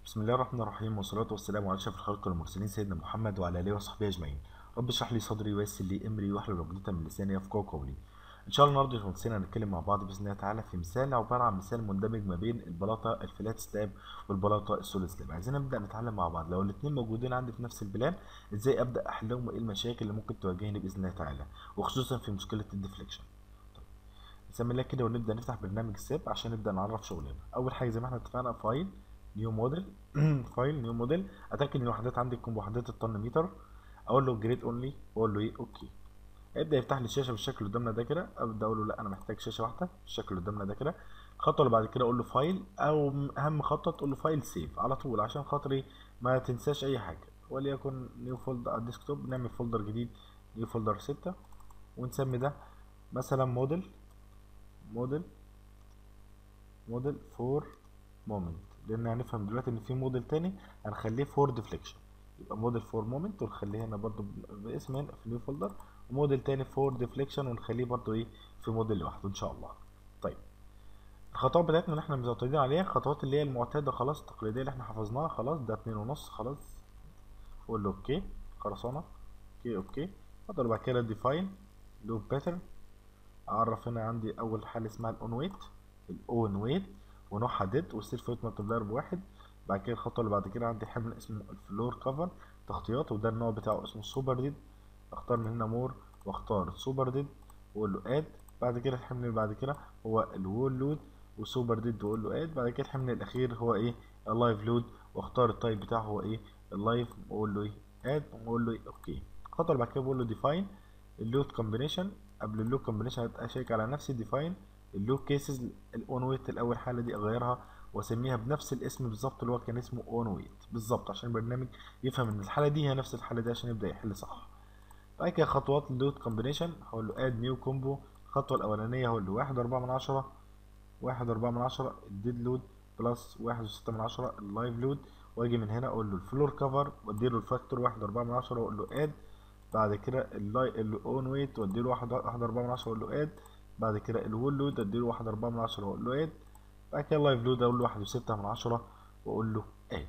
بسم الله الرحمن الرحيم والصلاة والسلام على أشرف الخلق والمرسلين سيدنا محمد وعلى آله وصحبه أجمعين رب اشرح لي صدري ويسر لي أمري واحلل عقدة من لساني يفقهوا قولي إن شاء الله النهارده يا باشمهندسين هنتكلم مع بعض بإذن الله تعالى في مثال عبارة عن مثال مندمج ما بين البلاطة الفلات سلاب والبلاطة السوليد سلاب عايزين نبدأ نتعلم مع بعض لو الاتنين موجودين عندي في نفس البلان إزاي أبدأ أحلهم وإيه المشاكل اللي ممكن تواجهني بإذن الله تعالى وخصوصا في مشكلة الديفليكشن نسمي الله كده ونبدأ نفتح برنامج ساب عشان نبدأ نعرف شغلنا أول حاجة زي ما احنا اتفقنا فايل نيو موديل فايل نيو موديل اتاكد ان الوحدات عندي تكون بوحدات الطن متر اقول له جريد اونلي واقول له ايه اوكي ابدا يفتح لي الشاشه بالشكل اللي قدامنا ده كده ابدا اقول له لا انا محتاج شاشه واحده بالشكل اللي قدامنا ده كده الخطوه اللي بعد كده اقول له فايل او اهم خطوه تقول له فايل سيف على طول عشان خاطري ما تنساش اي حاجه وليكن نيو فولدر على الديسكتوب نعمل فولدر جديد نيو فولدر 6 ونسمي ده مثلا موديل موديل موديل فور مومنت لان هنفهم دلوقتي ان في موديل تاني هنخليه فور ديفليكشن يبقى موديل فور مومنت ونخليه هنا برضو باسم هنا في نيو فولدر وموديل تاني فور ديفليكشن ونخليه برضو ايه في موديل لوحده ان شاء الله طيب الخطوات بتاعتنا اللي احنا متعودين عليها الخطوات اللي هي المعتاده خلاص التقليديه اللي احنا حفظناها خلاص ده اتنين ونص خلاص قول له اوكي خلصانه اوكي اوكي اقدر بعد كده ديفاين لوب باترن اعرف هنا عندي اول حاجه اسمها الاون ويت الاون ويت ونوعها ديد والسيلف ويت ملتبلاير بواحد بعد كده الخطوه اللي بعد كده عندي حمل اسمه الفلور كفر تغطيات وده النوع بتاعه اسمه سوبر ديد اختار من هنا مور واختار سوبر ديد واقول له اد بعد كده الحمل اللي بعد كده هو الوول لود وسوبر ديد واقول له اد بعد كده الحمل الاخير هو ايه اللايف لود واختار التايب بتاعه هو ايه اللايف واقول له ايه اد واقول له ايه اوكي الخطوه اللي بعد كده بقول له ديفاين اللود كومبينيشن قبل اللود كومبينيشن اشيك على نفسي ديفاين اللوك كيسز الاون ويت الاول حاله دي اغيرها واسميها بنفس الاسم بالظبط اللي هو كان اسمه اون ويت بالظبط عشان البرنامج يفهم ان الحاله دي هي نفس الحاله دي عشان يبدا يحل صح بعد كده خطوات اللود كومبينيشن هقول له اد نيو كومبو الخطوه الاولانيه هقول له واحد أربعة من عشرة واحد أربعة من عشرة الديد لود بلس واحد وستة من عشرة اللايف لود واجي من هنا اقول له الفلور كفر واديله الفاكتور واحد أربعة من عشرة واقول له اد بعد كده اللاي الاون ويت واديله واحد واحد أربعة من عشرة واقول له اد بعد كده الوول لود اديله واحد أربعة من عشرة واقول له اد بعد كده اللايف لود اقول له واحد وستة من عشرة واقول له اد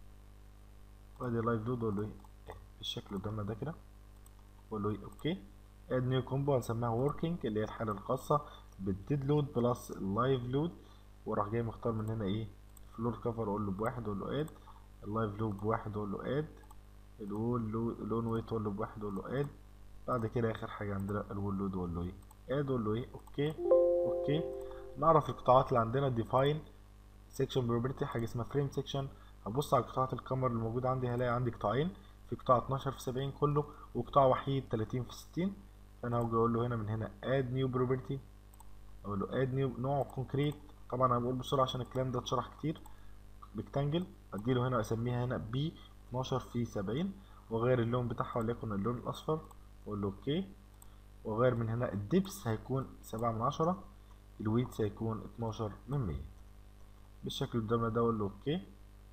وادي اللايف لود واقول له ايه اد بالشكل اللي قدامنا ده كده واقول له ايه اوكي اد نيو كومبو هنسميها وركينج اللي هي الحالة الخاصة بالديد لود بلس اللايف لود وراح جاي مختار من هنا ايه فلور كفر اقول له بواحد اقول له اد اللايف لود بواحد اقول له اد الوول لود اللون ويت اقول له بواحد اقول له اد بعد كده اخر حاجة عندنا الوول لود اقول له ايه اد اقول له ايه اوكي اوكي نعرف القطاعات اللي عندنا ديفاين سيكشن بروبرتي حاجه اسمها فريم سيكشن هبص على قطاعات الكاميرا اللي موجوده عندي هلاقي عندي قطاعين في قطاع 12 في 70 كله وقطاع وحيد 30 في 60 فانا هاجي اقول له هنا من هنا اد نيو بروبرتي اقول له اد نيو نوع كونكريت طبعا انا بقول بسرعه عشان الكلام ده اتشرح كتير ريكتانجل اديله هنا اسميها هنا بي 12 في 70 واغير اللون بتاعها وليكن اللون الاصفر واقول له اوكي واغير من هنا الدبس هيكون سبعة من عشرة الويتس هيكون اتناشر من مية بالشكل اللي قدامنا ده اقول له اوكي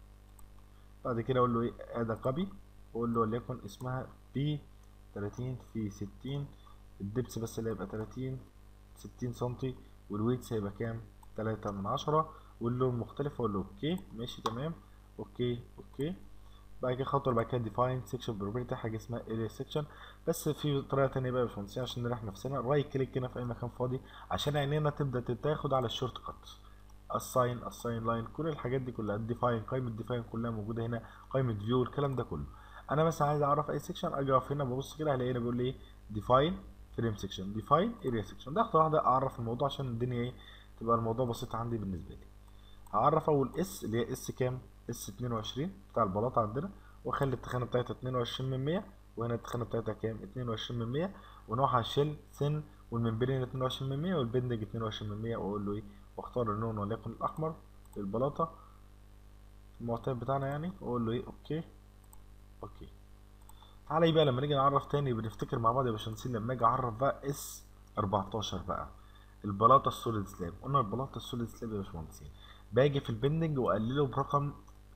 بعد كده اقول له ايه اد كوبي واقول له وليكن اسمها بي تلاتين في ستين الدبس بس اللي هيبقى تلاتين ستين سنتي والويتس هيبقى كام تلاتة من عشرة واللون مختلف اقول له اوكي ماشي تمام اوكي اوكي بعد كده خطوه بعد كده ديفاين سيكشن بروبرتي حاجه اسمها اريا سيكشن بس في طريقه تانية بقى يا باشمهندسين عشان نريح نفسنا رايت كليك هنا في اي مكان فاضي عشان عينينا تبدا تتاخد على الشورت كات الساين الساين لاين كل الحاجات دي كلها الديفاين قائمه ديفاين كلها موجوده هنا قائمه فيو الكلام ده كله انا مثلا عايز اعرف اي سيكشن اجي اقف هنا ببص كده هلاقي هنا بيقول لي ايه ديفاين فريم سيكشن ديفاين اريا سيكشن ده خطوه واحده اعرف الموضوع عشان الدنيا ايه تبقى الموضوع بسيط عندي بالنسبه لي هعرف اول اس اللي هي اس كام اس 22 بتاع البلاطه عندنا واخلي التخانه بتاعتها 22 من 100 وهنا التخانه بتاعتها كام 22 من 100 ونوعها شيل سن والممبرين 22 من 100 والبندج 22 من 100 واقول له ايه واختار اللون وليكن الاحمر للبلاطه المعتاد بتاعنا يعني واقول له ايه اوكي اوكي تعالى بقى لما نيجي نعرف تاني بنفتكر مع بعض يا باشمهندسين لما اجي اعرف بقى اس 14 بقى البلاطه السوليد سلاب قلنا البلاطه السوليد سلاب يا باشمهندسين باجي في البندنج واقلله برقم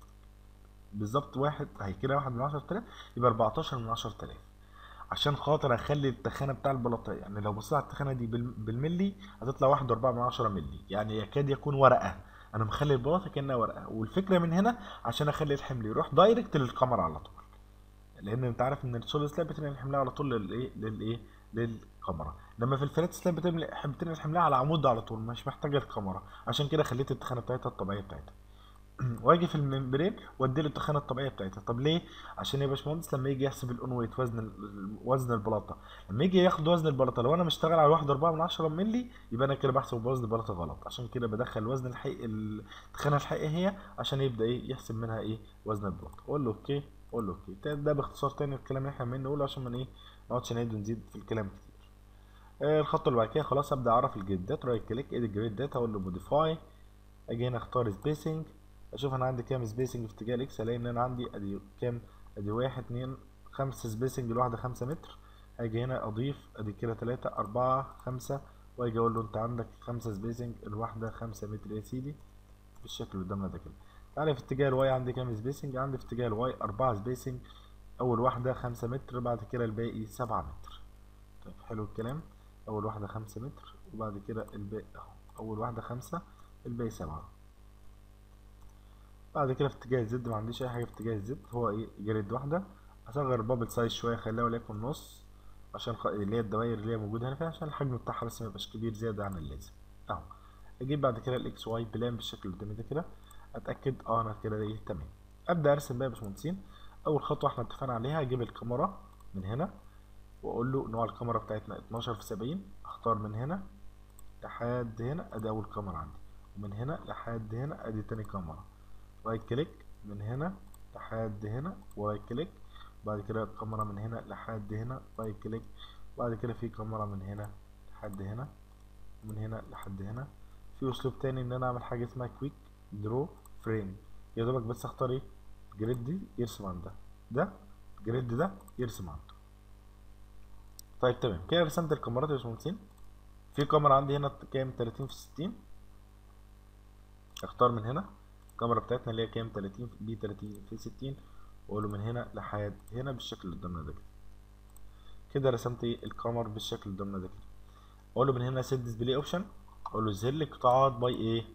بالظبط واحد اهي كده واحد من عشرة آلاف يبقى أربعتاشر من عشرة آلاف عشان خاطر اخلي التخانه بتاع البلاطه يعني لو بصيت على التخانه دي بال- بالملي هتطلع واحد واربعة من عشرة ملي يعني يكاد يكون ورقه انا مخلي البلاطه كانها ورقه والفكره من هنا عشان اخلي الحمل يروح دايركت للكاميرا على طول لان انت عارف ان السوليد سلاب بتنقل الحمل على طول للايه للايه للكاميرا لما في الفلات سلاب بتنقل بتنقل الحمل على عمود على طول مش محتاجه الكاميرا عشان كده خليت التخانه بتاعتها الطبيعيه بتاعتها واجي في الممبرين وادي له التخانه الطبيعيه بتاعتها طب ليه عشان يا باشمهندس لما يجي يحسب الاون ويت وزن ال- وزن البلاطه لما يجي ياخد وزن البلاطه لو انا مشتغل على 1.4 من 10 مللي يبقى انا كده بحسب بوزن البلاطه غلط عشان كده بدخل وزن الحقيقي التخانه الحقيقيه هي عشان يبدا ايه يحسب منها ايه وزن البلاطه اقول له اوكي اقول له اوكي ده- ده باختصار تاني الكلام اللي احنا عمالين نقوله عشان ما ايه ما نقعدش نعيد ونزيد في الكلام كتير آه، الخطوه اللي بعد كده خلاص ابدا اعرف الجريدات رايت كليك ادي جريد داتا اقول له موديفاي اجي هنا اختار سبيسنج اشوف انا عندي كام سبيسنج في اتجاه الاكس الاقي ان انا عندي ادي كام ادي واحد اتنين خمسة سبيسنج الواحدة خمسة متر اجي هنا اضيف ادي كده تلاتة اربعة خمسة واجي اقول له انت عندك خمسة سبيسنج الواحدة خمسة متر يا سيدي بالشكل اللي قدامنا ده كده تعالى في اتجاه الواي عندي كام سبيسنج عندي في اتجاه الواي أربعة سبيسنج أول واحدة خمسة متر بعد كده الباقي سبعة متر طيب حلو الكلام أول واحدة خمسة متر وبعد كده الباقي أهو أول واحدة خمسة الباقي سبعة بعد كده في اتجاه الزد ما عنديش أي حاجة في اتجاه الزد هو إيه جريد واحدة أصغر البابل سايز شوية أخليها وليكن نص عشان خ... اللي هي الدوائر اللي هي موجودة هنا فيها عشان الحجم بتاعها بس ميبقاش كبير زيادة عن اللازم أهو اجيب بعد كده الاكس واي بلان بالشكل اللي قدامي ده كده اتاكد اه انا كده ايه تمام ابدا ارسم بقى يا باشمهندسين اول خطوه احنا اتفقنا عليها اجيب الكاميرا من هنا واقول له نوع الكاميرا بتاعتنا 12 في 70 اختار من هنا لحد هنا ادي اول كاميرا عندي ومن هنا لحد هنا ادي تاني كاميرا رايت كليك من هنا لحد هنا ورايت كليك بعد كده الكاميرا من هنا لحد هنا رايت كليك بعد كده في كاميرا من هنا لحد هنا ومن هنا لحد هنا في اسلوب تاني ان انا اعمل حاجه اسمها كويك درو فريم يا دوبك بس اختار ايه الجريد دي يرسم عند ده ده الجريد ده يرسم عنده طيب تمام كده رسمت الكاميرات يا باشمهندسين في كاميرا عندي هنا كام 30 في 60 اختار من هنا الكاميرا بتاعتنا اللي هي كام 30 في بي 30 في 60 واقول له من هنا لحد هنا بالشكل اللي قدامنا ده كده كده رسمت ايه الكاميرا بالشكل اللي قدامنا ده كده اقول له من هنا سيت ديسبلاي اوبشن اقول له ظهر لي قطاعات باي ايه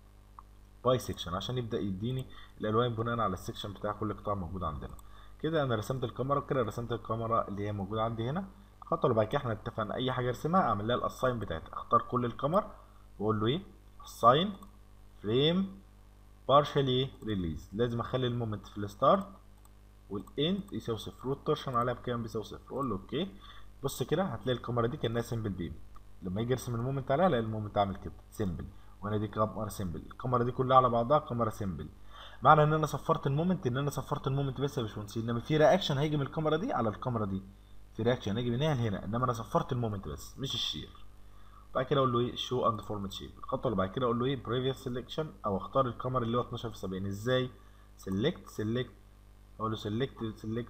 باي سيكشن عشان يبدا يديني الالوان بناء على السيكشن بتاع كل قطاع موجود عندنا كده انا رسمت الكاميرا وكده رسمت الكاميرا اللي هي موجوده عندي هنا الخطوه اللي بعد كده احنا اتفقنا اي حاجه ارسمها اعمل لها الاساين بتاعتها اختار كل الكاميرا واقول له ايه اساين فريم بارشالي ريليز لازم اخلي المومنت في الستارت والاند يساوي صفر والتورشن عليها بكام بيساوي صفر اقول له اوكي بص كده هتلاقي الكاميرا دي كانها سمبل بيبي لما يجي ارسم المومنت عليها الاقي المومنت عامل كده سمبل وانا دي كاميرا سمبل الكاميرا دي كلها على بعضها كاميرا سمبل معنى ان انا صفرت المومنت ان انا صفرت المومنت بس يا باشمهندس انما في رياكشن هيجي من الكاميرا دي على الكاميرا دي في رياكشن هيجي من هنا لهنا انما انا صفرت المومنت بس مش الشير بعد كده اقول له ايه شو اند فورمت شيب الخطوه اللي بعد كده اقول له ايه بريفيوس سيلكشن او اختار الكاميرا اللي هو 12 في 70 ازاي سيلكت سيلكت اقول له سيلكت سيلكت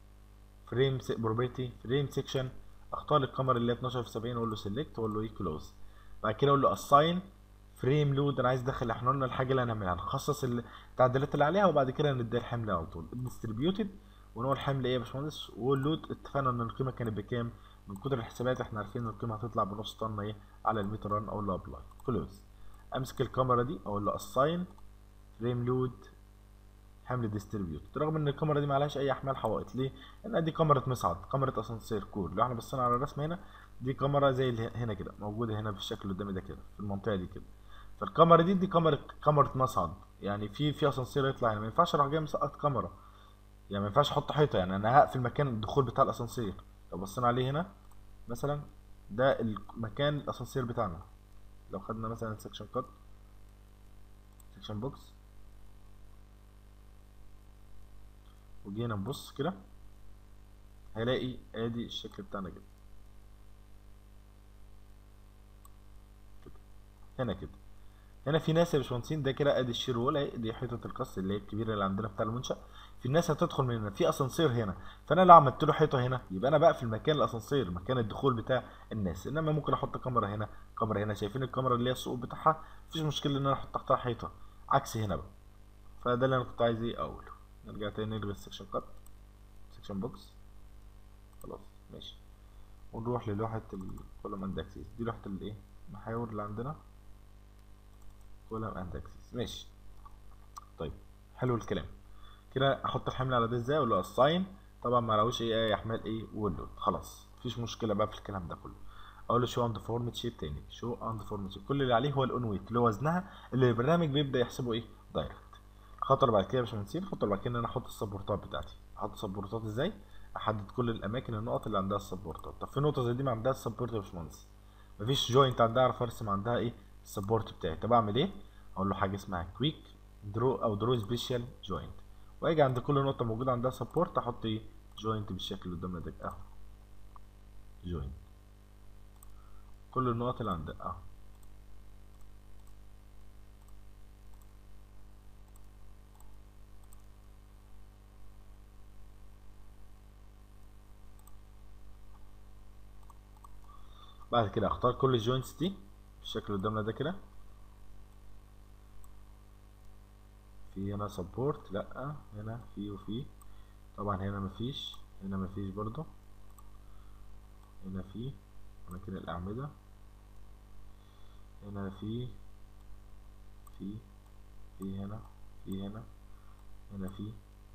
فريم بروبرتي فريم سيكشن اختار الكاميرا اللي هي 12 في 70 اقول له سيلكت واقول له ايه كلوز بعد كده اقول له اساين فريم لود انا عايز ادخل احنا قلنا الحاجه اللي هنعملها هنخصص التعديلات اللي عليها وبعد كده ندي الحمل على طول ديستريبيوتد ونوع الحمل ايه يا باشمهندس واللود اتفقنا ان القيمه كانت بكام من كتر الحسابات احنا عارفين ان القيمه هتطلع بنص طن ايه على المتر ران اقول له ابلاي كلوز امسك الكاميرا دي اقول له اساين فريم لود حمل ديستريبيوت رغم ان الكاميرا دي ما عليهاش اي احمال حوائط ليه لان دي كاميرا مصعد كاميرا اسانسير كور لو احنا بصينا على الرسم هنا دي كاميرا زي اللي هنا كده موجوده هنا بالشكل اللي قدامي ده كده في المنطقه دي كده فالكاميرا دي دي كاميرا كاميرا مصعد يعني في في اسانسير يطلع هنا ما ينفعش اروح جاي مسقط كاميرا يعني ما ينفعش احط حيطه يعني انا هقفل مكان الدخول بتاع الاسانسير لو بصينا عليه هنا مثلا ده المكان الاسانسير بتاعنا لو خدنا مثلا سكشن كات سكشن بوكس وجينا نبص كده هلاقي ادي الشكل بتاعنا كده كده هنا كده هنا في ناس يا باشمهندسين ده كده ادي الشير وول دي حيطه القص اللي هي الكبيره اللي عندنا بتاع المنشا في الناس هتدخل من هنا في اسانسير هنا فانا لو عملت له حيطه هنا يبقى انا بقفل مكان الاسانسير مكان الدخول بتاع الناس انما ممكن احط كاميرا هنا كاميرا هنا شايفين الكاميرا اللي هي السقوط بتاعها مفيش مشكله ان انا احط تحتها حيطه عكس هنا بقى فده اللي انا كنت عايز ايه اقوله نرجع تاني نلغي السكشن كات سكشن بوكس خلاص ماشي ونروح للوحة الكولوم اند اكسيس دي لوحة الايه المحاور اللي عندنا كولم اند اكسس ماشي طيب حلو الكلام كده احط الحمل على ده ازاي اقول له اساين طبعا ما لقوش ايه ايه احمال ايه ويندوز خلاص مفيش مشكله بقى في الكلام ده كله اقول له شو اند فورمت شيب تاني شو اند فورمت شيب كل اللي عليه هو الاون ويت اللي هو وزنها اللي البرنامج بيبدا يحسبه ايه دايركت الخطوه اللي بعد كده يا باشمهندسين الخطوه اللي بعد كده ان انا احط السبورتات بتاعتي احط السبورتات ازاي احدد كل الاماكن النقط اللي عندها السبورتات طب في نقطه زي دي ما عندها السبورت يا باشمهندس مفيش جوينت عندها اعرف ارسم عندها ايه السبورت بتاعي طب اعمل ايه اقول له حاجه اسمها كويك درو او درو سبيشال جوينت واجي عند كل نقطه موجوده عندها سبورت احط ايه جوينت بالشكل اللي قدامنا ده اهو جوينت كل النقط اللي عندها اهو بعد كده اختار كل الجوينتس دي بالشكل اللي قدامنا ده كده في هنا سبورت لا هنا في وفي طبعا هنا مفيش هنا مفيش برضو هنا في اماكن الاعمده هنا في في في هنا في هنا هنا في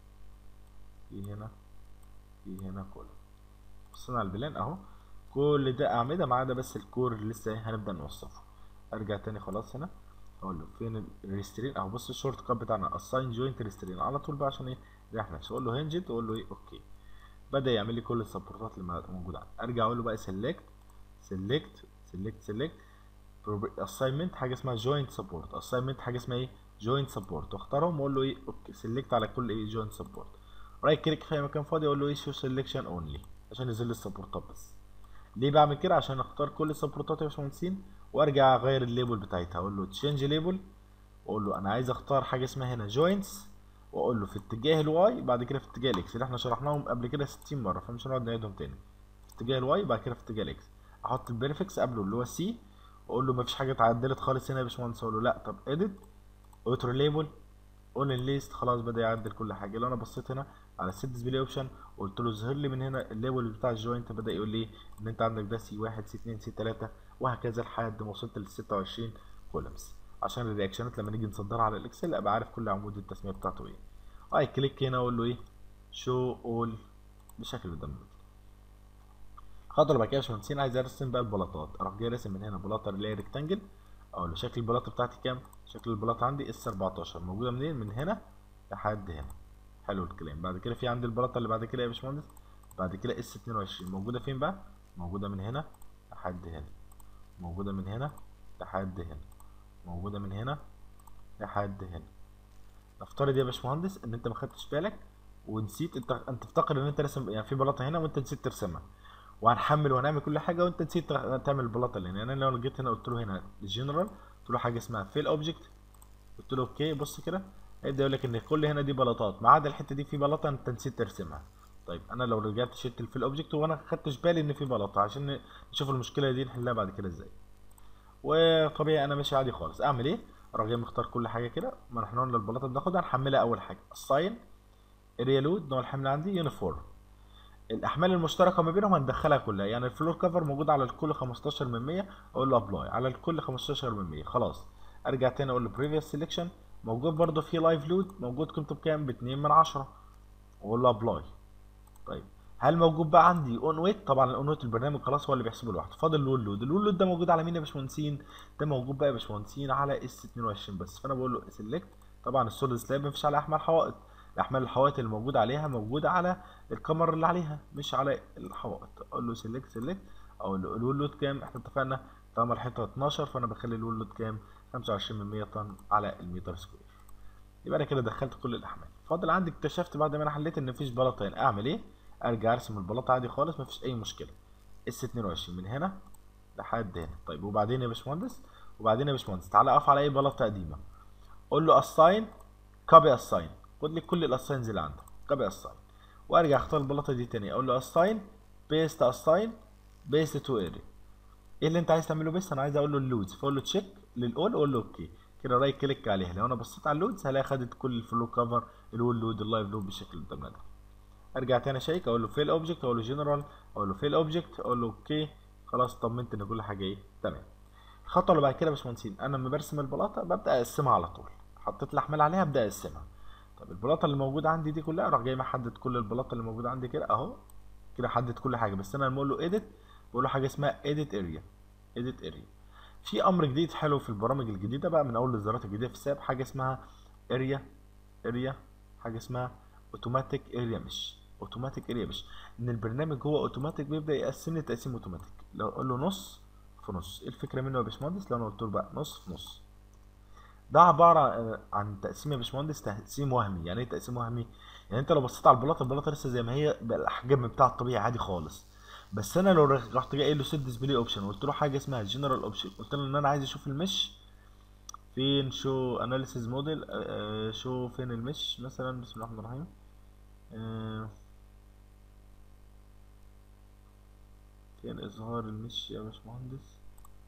في هنا في هنا كله بصينا على البلان اهو كل ده اعمده ما عدا بس الكور اللي لسه هنبدا نوصفه ارجع تاني خلاص هنا اقول له فين الريسترين اهو بص الشورت كات بتاعنا اساين جوينت ريسترين على طول بقى عشان ايه يريح نفسه اقول له هنجد واقول له ايه اوكي بدا يعمل لي كل السبورتات اللي موجوده عندي ارجع اقول له بقى سيلكت سيلكت سيلكت سيلكت اساينمنت حاجه اسمها جوينت سبورت اساينمنت حاجه اسمها ايه جوينت سبورت واختارهم واقول له ايه اوكي سيلكت على كل ايه جوينت سبورت رايت كليك في اي مكان فاضي اقول له ايه شو سيلكشن اونلي عشان ينزل لي السبورتات بس ليه بعمل كده عشان اختار كل السبورتات يا باشمهندسين وارجع اغير الليبل بتاعتها اقول له تشينج ليبل واقول له انا عايز اختار حاجه اسمها هنا جوينتس واقول له في اتجاه الواي بعد كده في اتجاه الاكس اللي احنا شرحناهم قبل كده 60 مره فمش هنقعد نعيدهم تاني في اتجاه الواي بعد كده في اتجاه الاكس احط البريفكس قبله اللي هو سي واقول له مفيش حاجه اتعدلت خالص هنا يا باشمهندس اقول له لا طب اديت اوتر ليبل اون ليست خلاص بدا يعدل كل حاجه لو انا بصيت هنا على السيت ديسبلاي اوبشن قلت له ظهر لي من هنا الليبل بتاع الجوينت بدا يقول لي ان انت عندك ده سي 1 سي 2 سي 3 وهكذا لحد ما وصلت لل 26 كولمز عشان الرياكشنات لما نيجي نصدرها على الاكسل ابقى عارف كل عمود التسميه بتاعته ايه اي كليك هنا اقول له ايه شو اول بالشكل اللي قدامنا الخطوه اللي بعد كده يا باشمهندسين عايز ارسم بقى البلاطات اروح جاي راسم من هنا بلاطه اللي هي ريكتانجل اقول له شكل البلاطه بتاعتي كام شكل البلاطه عندي اس 14 موجوده منين من هنا لحد هنا حلو الكلام بعد كده في عندي البلاطه اللي بعد كده يا باشمهندس بعد كده اس 22 موجوده فين بقى موجوده من هنا لحد هنا موجوده من هنا لحد هنا موجوده من هنا لحد هنا نفترض يا باشمهندس ان انت ما خدتش بالك ونسيت انت انت تفتكر ان انت رسم يعني في بلاطه هنا وانت نسيت ترسمها وهنحمل وهنعمل كل حاجه وانت نسيت تعمل البلاطه اللي هنا يعني انا لو جيت هنا قلت له هنا الجنرال قلت له حاجه اسمها فيل اوبجكت قلت له اوكي بص كده هيبدا يقول لك ان كل هنا دي بلاطات ما عدا الحته دي في بلاطه انت نسيت ترسمها طيب انا لو رجعت شلت الفيل اوبجكت وانا خدتش بالي ان في بلاطه عشان نشوف المشكله دي نحلها بعد كده ازاي وطبيعي انا ماشي عادي خالص اعمل ايه اروح جاي مختار كل حاجه كده ما احنا قلنا البلاطه بناخدها نحملها اول حاجه الساين اريا لود نوع الحمل عندي يونيفورم الاحمال المشتركه ما بينهم هندخلها كلها يعني الفلور كفر موجود على الكل 15 من 100 اقول له ابلاي على الكل 15 من 100 خلاص ارجع تاني اقول له بريفيوس سيلكشن موجود برضو في لايف لود موجود قيمته بكام ب 2 من 10 واقول له ابلاي طيب هل موجود بقى عندي اون ويت طبعا الاون ويت البرنامج خلاص هو اللي بيحسبه لوحده فاضل الول لود الول لود ده موجود على مين يا باشمهندسين ده موجود بقى يا باشمهندسين على اس 22 بس فانا بقول له سيلكت طبعا السوليد سلاب مفيش على احمال حوائط الاحمال الحوائط اللي موجوده عليها موجوده على الكمر اللي عليها مش على الحوائط اقول له سيلكت سيلكت اقول له الول لود كام احنا اتفقنا طالما الحته 12 فانا بخلي الول لود كام 25 من 100 طن على المتر سكوير يبقى انا كده دخلت كل الاحمال فاضل عندي اكتشفت بعد ما انا حليت ان مفيش بلاطه هنا اعمل ايه ارجع ارسم البلاطه عادي خالص مفيش اي مشكله اس 22 من هنا لحد هنا طيب وبعدين يا باشمهندس وبعدين يا باشمهندس تعالى اقف على اي بلاطه قديمه قول له اساين كوبي اساين خد لي كل الاساينز اللي عندك كوبي اساين وارجع اختار البلاطه دي تاني اقول له اساين بيست اساين بيست تو اري ايه اللي انت عايز تعمله بس انا عايز اقول له اللودز فاقول له تشيك للاول اقول له اوكي كده رايت كليك عليها لو انا بصيت على اللودز هلاقي خدت كل الفلو كفر الول لود اللايف لود بالشكل اللي قدامنا ده ارجع تاني اشيك اقول له فيل اوبجكت اقول له جنرال اقول له فيل اوبجكت اقول له اوكي خلاص طمنت ان كل حاجه ايه تمام الخطوه اللي بعد كده يا باشمهندسين انا لما برسم البلاطه ببدا اقسمها على طول حطيت الاحمال عليها ابدا اقسمها طب البلاطه اللي موجوده عندي دي كلها اروح جاي محدد كل البلاطه اللي موجوده عندي كده اهو كده حدد كل حاجه بس انا لما اقول له ايديت بقول له حاجه اسمها ايديت اريا ايديت اريا في امر جديد حلو في البرامج الجديده بقى من اول الاصدارات الجديده في الساب حاجه اسمها اريا اريا حاجه اسمها اوتوماتيك اريا مش اوتوماتيك اريا مش ان البرنامج هو اوتوماتيك بيبدا يقسم لي تقسيم اوتوماتيك لو اقول له نص في نص ايه الفكره منه يا باشمهندس لو انا قلت له بقى نص في نص ده عباره عن تقسيم يا باشمهندس تقسيم وهمي يعني ايه تقسيم وهمي يعني انت لو بصيت على البلاطه البلاطه لسه زي ما هي بالاحجام بتاع الطبيعي عادي خالص بس انا لو رحت جاي قايل له سيت ديسبلاي اوبشن وقلت له حاجه اسمها جنرال اوبشن قلت له ان انا عايز اشوف المش فين شو اناليسيز موديل شو فين المش مثلا بسم الله الرحمن الرحيم آه فين اظهار المش يا باشمهندس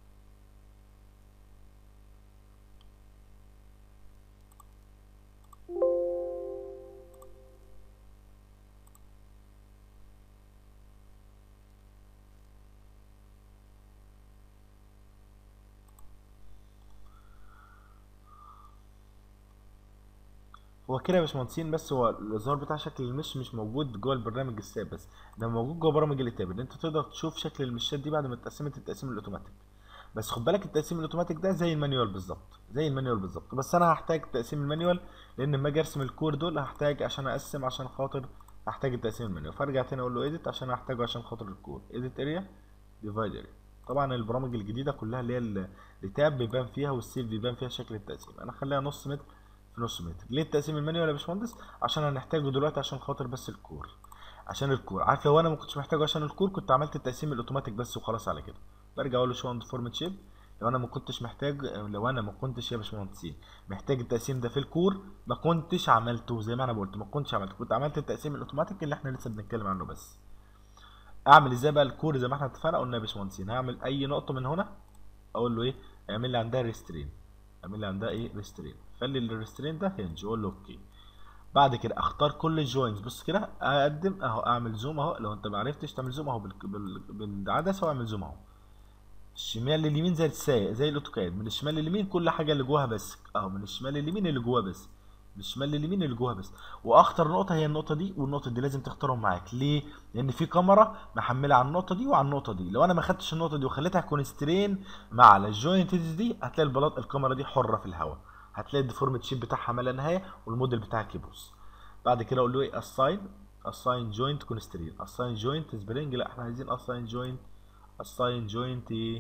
هو كده يا باشمهندسين بس هو الاظهار بتاع شكل المش مش موجود جوه البرنامج الساب بس ده موجود جوه برامج الاتاب ان انت تقدر تشوف شكل المشات دي بعد ما اتقسمت التقسيم الاوتوماتيك بس خد بالك التقسيم الاوتوماتيك ده زي المانيوال بالظبط زي المانيوال بالظبط بس انا هحتاج تقسيم المانيوال لان لما اجي ارسم الكور دول هحتاج عشان اقسم عشان خاطر هحتاج التقسيم المانيوال فارجع تاني اقول له ايديت عشان هحتاجه عشان خاطر الكور ايديت اريا ديفايد اريا طبعا البرامج الجديده كلها اللي هي التاب بيبان فيها والسيف بيبان فيها شكل التقسيم انا خليها نص متر في نص متر ليه التقسيم المانيوال يا باشمهندس عشان هنحتاجه دلوقتي عشان خاطر بس الكور عشان الكور عارف لو انا ما كنتش محتاجه عشان الكور كنت عملت التقسيم الاوتوماتيك بس وخلاص على كده برجع اقول له شو عند فورمت شيب لو انا ما كنتش محتاج لو انا ما كنتش يا باشمهندسين محتاج التقسيم ده في الكور ما كنتش عملته زي ما انا قلت ما كنتش عملته كنت عملت التقسيم الاوتوماتيك اللي احنا لسه بنتكلم عنه بس اعمل ازاي بقى الكور زي ما احنا اتفقنا قلنا يا باشمهندسين هعمل اي نقطه من هنا اقول له ايه اعمل لي عندها ريسترين اعمل لي عندها ايه ريسترين خلي الريسترين ده هنج اقول له اوكي بعد كده اختار كل الجوينز بص كده اقدم اهو اعمل زوم اهو لو انت ما عرفتش تعمل زوم اهو بالعدسه واعمل زوم اهو الشمال لليمين زي السايق زي الاوتوكاد من الشمال لليمين كل حاجه اللي جواها بس اهو من الشمال لليمين اللي جواها بس من الشمال لليمين اللي جواها بس واخطر نقطه هي النقطه دي والنقطه دي لازم تختارهم معاك ليه لان في كاميرا محمله على النقطه دي وعلى النقطه دي لو انا ما خدتش النقطه دي وخليتها كونسترين مع الجوينتز دي هتلاقي البلاط الكاميرا دي حره في الهواء هتلاقي الديفورمت شيب بتاعها ما لا نهايه والموديل بتاعك يبوظ بعد كده اقول له ايه اساين اساين جوينت كونسترين اساين جوينت سبرينج لا احنا عايزين اساين جوينت اساين جوينت ايه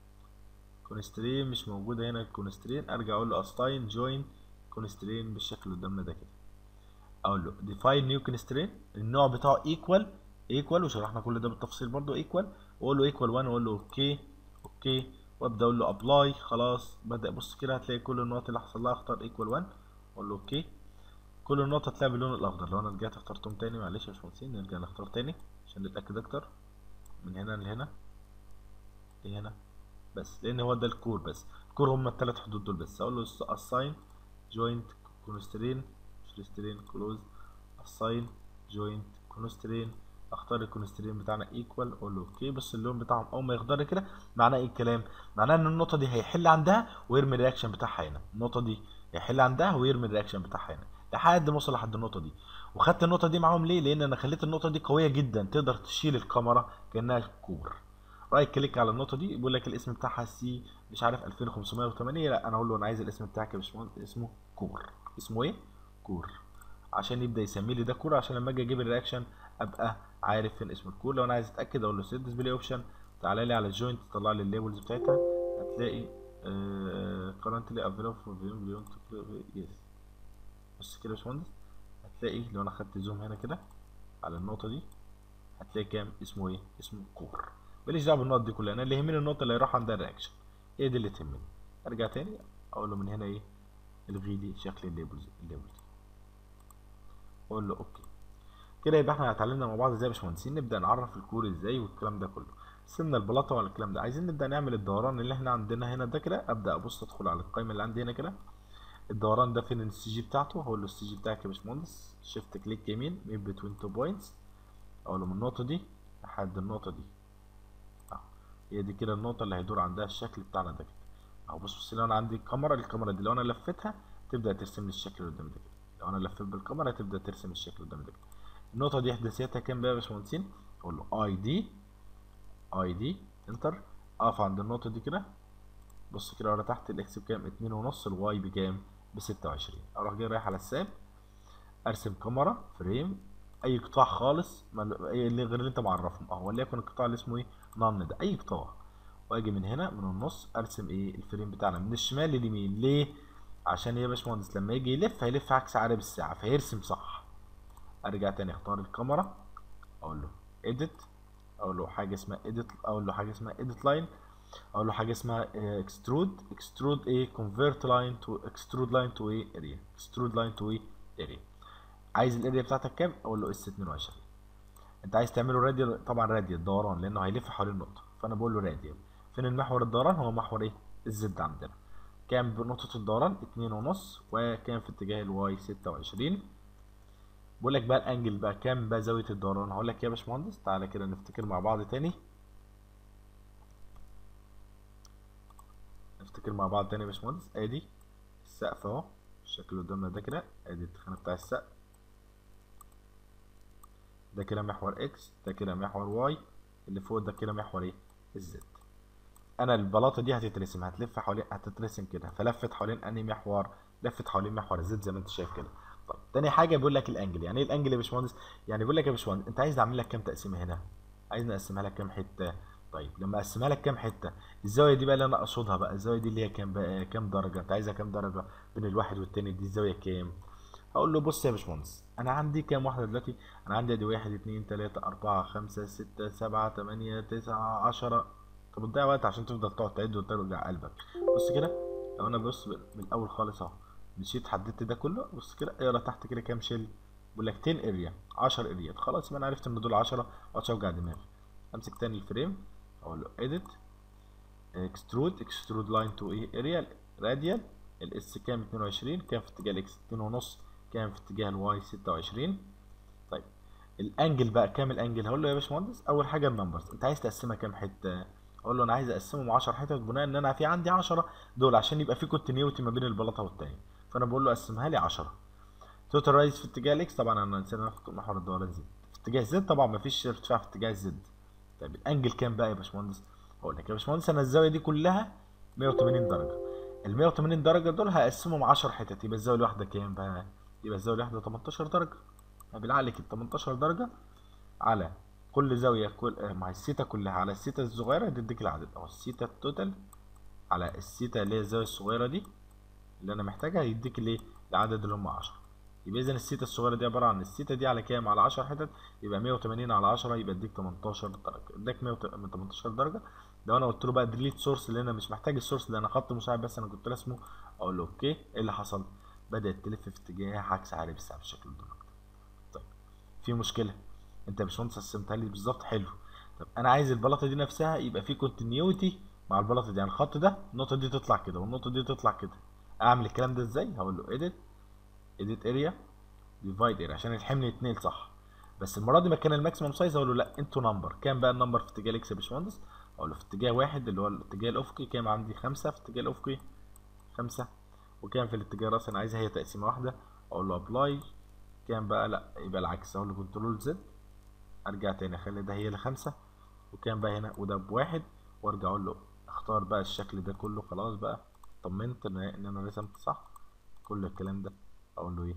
كونسترين مش موجوده هنا الكونسترين ارجع اقول له اساين جوينت كونسترين بالشكل اللي قدامنا ده كده اقول له ديفاين نيو كونسترين النوع بتاعه ايكوال ايكوال وشرحنا كل ده بالتفصيل برضو ايكوال واقول له ايكوال 1 واقول له اوكي اوكي وابدا اقول له ابلاي خلاص بدا بص كده هتلاقي كل النقط اللي حصل لها اختار ايكوال 1 اقول له اوكي كل النقط هتلاقيها باللون الاخضر لو انا رجعت اخترتهم تاني معلش يا باشمهندسين نرجع نختار تاني عشان نتاكد اكتر من هنا لهنا لهنا بس لان هو ده الكور بس الكور هم الثلاث حدود دول بس اقول له اساين جوينت كونسترين ريسترين كلوز اساين جوينت كونسترين اختار الكونسترين بتاعنا ايكوال اقول له اوكي بس اللون بتاعهم اول ما يخضر كده معناه ايه الكلام معناه ان النقطه دي هيحل عندها ويرمي الرياكشن بتاعها هنا النقطه دي هيحل عندها ويرمي الرياكشن بتاعها هنا لحد ما اوصل لحد النقطه دي وخدت النقطه دي معاهم ليه لان انا خليت النقطه دي قويه جدا تقدر تشيل الكاميرا كانها كور رايت كليك على النقطه دي بيقول لك الاسم بتاعها سي مش عارف 2508 لا انا اقول له انا عايز الاسم بتاعك يا باشمهندس اسمه كور اسمه ايه كور عشان يبدا يسمي لي ده كور عشان لما اجي اجيب الرياكشن ابقى عارف فين اسم الكور لو انا عايز اتاكد اقول له سيت ديسبلاي اوبشن تعالى لي على الجوينت طلع لي الليبلز بتاعتها هتلاقي كرنتلي افيلابل فور بيون يس بص كده يا باشمهندس هتلاقي لو انا خدت زوم هنا كده على النقطه دي هتلاقي كام اسمه ايه اسمه كور ماليش دعوه بالنقط دي كلها انا اللي يهمني النقطه اللي هيروح عندها الرياكشن هي دي اللي تهمني ارجع تاني اقول له من هنا ايه الغي لي شكل الليبلز الليبلز اقول له اوكي كده يبقى احنا اتعلمنا مع بعض ازاي يا باشمهندسين نبدا نعرف الكور ازاي والكلام ده كله سيبنا البلاطه ولا الكلام ده عايزين نبدا نعمل الدوران اللي احنا عندنا هنا ده كده ابدا ابص ادخل على القائمه اللي عندي هنا كده الدوران ده فين السي جي بتاعته هقول له السي جي بتاعك يا باشمهندس شيفت كليك يمين ميب بتوين تو بوينتس اقول له من النقطه دي لحد النقطه دي اه هي دي كده النقطه اللي هيدور عندها الشكل بتاعنا ده كده اهو بص بص لو انا عندي كاميرا الكاميرا دي لو انا لفتها تبدا ترسم لي الشكل اللي قدام ده كده لو انا لفيت بالكاميرا تبدا ترسم الشكل اللي قدام ده كده النقطه دي احداثياتها كام بقى يا باشمهندسين اقول له اي دي اي دي انتر اقف عند النقطه دي كده بص كده ورا تحت الاكس بكام اتنين ونص الواي بكام بستة وعشرين اروح جاي رايح على الساب ارسم كاميرا فريم اي قطاع خالص اي اللي غير اللي انت معرفهم اه وليكن القطاع اللي اسمه ايه نان ده اي قطاع واجي من هنا من النص ارسم ايه الفريم بتاعنا من الشمال لليمين ليه عشان ايه يا باشمهندس لما يجي يلف هيلف عكس عقرب الساعه فهيرسم صح ارجع تاني اختار الكاميرا اقول له اديت اقول له حاجه اسمها اديت اقول له حاجه اسمها اديت لاين اقول له حاجه اسمها اكسترود اكسترود ايه كونفيرت لاين تو اكسترود لاين تو ايه اريا اكسترود لاين تو ايه اريا عايز الاريا بتاعتك كام اقول له اس 22 انت عايز تعمله راديال طبعا راديال دوران لانه هيلف حوالين النقطه فانا بقول له راديال فين المحور الدوران هو محور ايه الزد عندنا كام بنقطه الدوران اتنين ونص وكام في اتجاه الواي 26 بقول لك بقى الانجل بقى كام بقى زاويه الدوران هقول لك يا باشمهندس تعالى كده نفتكر مع بعض تاني نفتكر مع بعض تاني يا باشمهندس ادي السقف اهو الشكل اللي قدامنا ده كده ادي التخانه بتاع السقف ده كده محور اكس ده كده محور واي اللي فوق ده كده محور ايه الزد انا البلاطه دي هتترسم هتلف حوالين هتترسم كده فلفت حوالين انهي محور لفت حوالين محور الزد زي ما انت شايف كده طيب تاني حاجه بيقول لك الانجل يعني ايه الانجل يا باشمهندس يعني بيقول لك يا باشمهندس انت عايز اعمل لك كام تقسيمه هنا عايز نقسمها لك كام حته طيب لما اقسمها لك كام حته الزاويه دي بقى اللي انا اقصدها بقى الزاويه دي اللي هي كام بقى كام درجه انت عايزها كام درجه بين الواحد والتاني دي الزاويه كام هقول له بص يا باشمهندس انا عندي كام واحده دلوقتي انا عندي ادي واحد اتنين تلاته اربعه خمسه سته سبعه تمانيه تسعه عشره طب بتضيع وقت عشان تفضل تقعد تعد وترجع قلبك بص كده لو انا بص من الاول خالص اهو مشيت حددت ده كله بص كده اقرا تحت كده كام شيل بقول لك 10 اريا 10 اريا خلاص يبقى انا عرفت ان دول 10 مقعدش اوجع دماغي امسك تاني الفريم اقول له edit extrude extrude line to ايه اريا راديال الاس كام 22 كام في اتجاه الاكس 2 ونص كام في اتجاه الواي 26 طيب الانجل بقى كام الانجل هقول له يا باشمهندس اول حاجه النمبرز انت عايز تقسمها كام حته اقول له انا عايز اقسمهم 10 حتت بناء ان انا في عندي 10 دول عشان يبقى في كونتينيوتي ما بين البلاطه والتاني فانا بقول له قسمها لي 10 توتال رايز في اتجاه الاكس طبعا انا نسينا ناخد محور الدوران زد في اتجاه زد طبعا ما فيش ارتفاع في اتجاه زد طيب الانجل كام بقى يا باشمهندس اقول لك يا باشمهندس انا الزاويه دي كلها 180 درجه ال 180 درجه دول هقسمهم 10 حتت يبقى الزاويه الواحده كام بقى يبقى الزاويه الواحده 18 درجه بالعقل كده 18 درجه على كل زاويه كل مع السيتا كلها على السيتا الصغيره تديك العدد اهو السيتا التوتال على السيتا اللي هي الزاويه الصغيره دي اللي انا محتاجها يديك الايه العدد اللي هم 10 يبقى اذا السيتا الصغيره دي عباره عن السيتا دي على كام على 10 حتت يبقى 180 على 10 يبقى اديك 18 درجه اداك 118 درجه لو انا قلت له بقى ديليت سورس اللي انا مش محتاج السورس ده انا خط مساعد بس انا كنت راسمه اقول له اوكي ايه اللي حصل بدات تلف في اتجاه عكس عقارب الساعه بالشكل ده طيب في مشكله انت يا باشمهندس قسمتها لي بالظبط حلو طب انا عايز البلاطه دي نفسها يبقى في كونتينيوتي مع البلاطه دي يعني الخط ده النقطه دي تطلع كده والنقطه دي تطلع كده اعمل الكلام ده ازاي هقول له edit edit area divide area عشان الحمل يتنقل صح بس المره دي مكان الماكسيمم سايز اقول له لا انتو نمبر كام بقى النمبر في اتجاه الاكس يا باشمهندس اقول له في اتجاه واحد اللي هو الاتجاه الافقي كام عندي خمسة في اتجاه الافقي خمسة وكام في الاتجاه الراسي انا عايزها هي تقسيمه واحده اقول له ابلاي كام بقى لا يبقى العكس اقول له كنترول زد ارجع تاني اخلي ده هي اللي خمسة وكام بقى هنا وده بواحد وارجع اقول له اختار بقى الشكل ده كله خلاص بقى طمنت ان ان انا رسمت صح كل الكلام ده اقول له ايه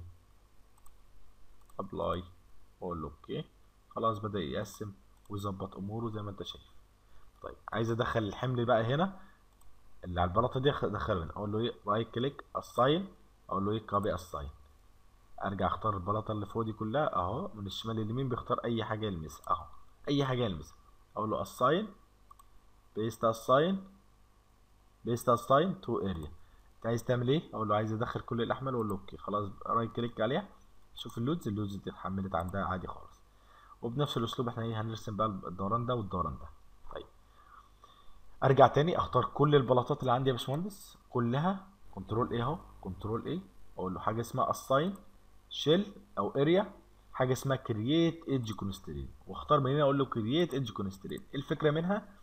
ابلاي واقول له اوكي خلاص بدا يقسم ويظبط اموره زي ما انت شايف طيب عايز ادخل الحمل بقى هنا اللي على البلاطه دي ادخله هنا اقول له ايه رايت كليك اساين اقول له ايه كوبي اساين ارجع اختار البلاطه اللي فوق دي كلها اهو من الشمال لليمين بيختار اي حاجه يلمسها اهو اي حاجه يلمسها اقول له اساين بيست اساين بيست اساين تو اريا انت عايز تعمل ايه اقول له عايز ادخل كل الاحمال واقول له اوكي خلاص رايت كليك عليها شوف اللودز اللودز دي اتحملت عندها عادي خالص وبنفس الاسلوب احنا ايه هنرسم بقى الدوران ده والدوران ده طيب ارجع تاني اختار كل البلاطات اللي عندي يا باشمهندس كلها كنترول ايه اهو كنترول ايه اقول له حاجه اسمها اساين شيل او اريا حاجه اسمها كرييت ايدج كونسترين واختار من هنا اقول له كرييت ايدج كونسترين الفكره منها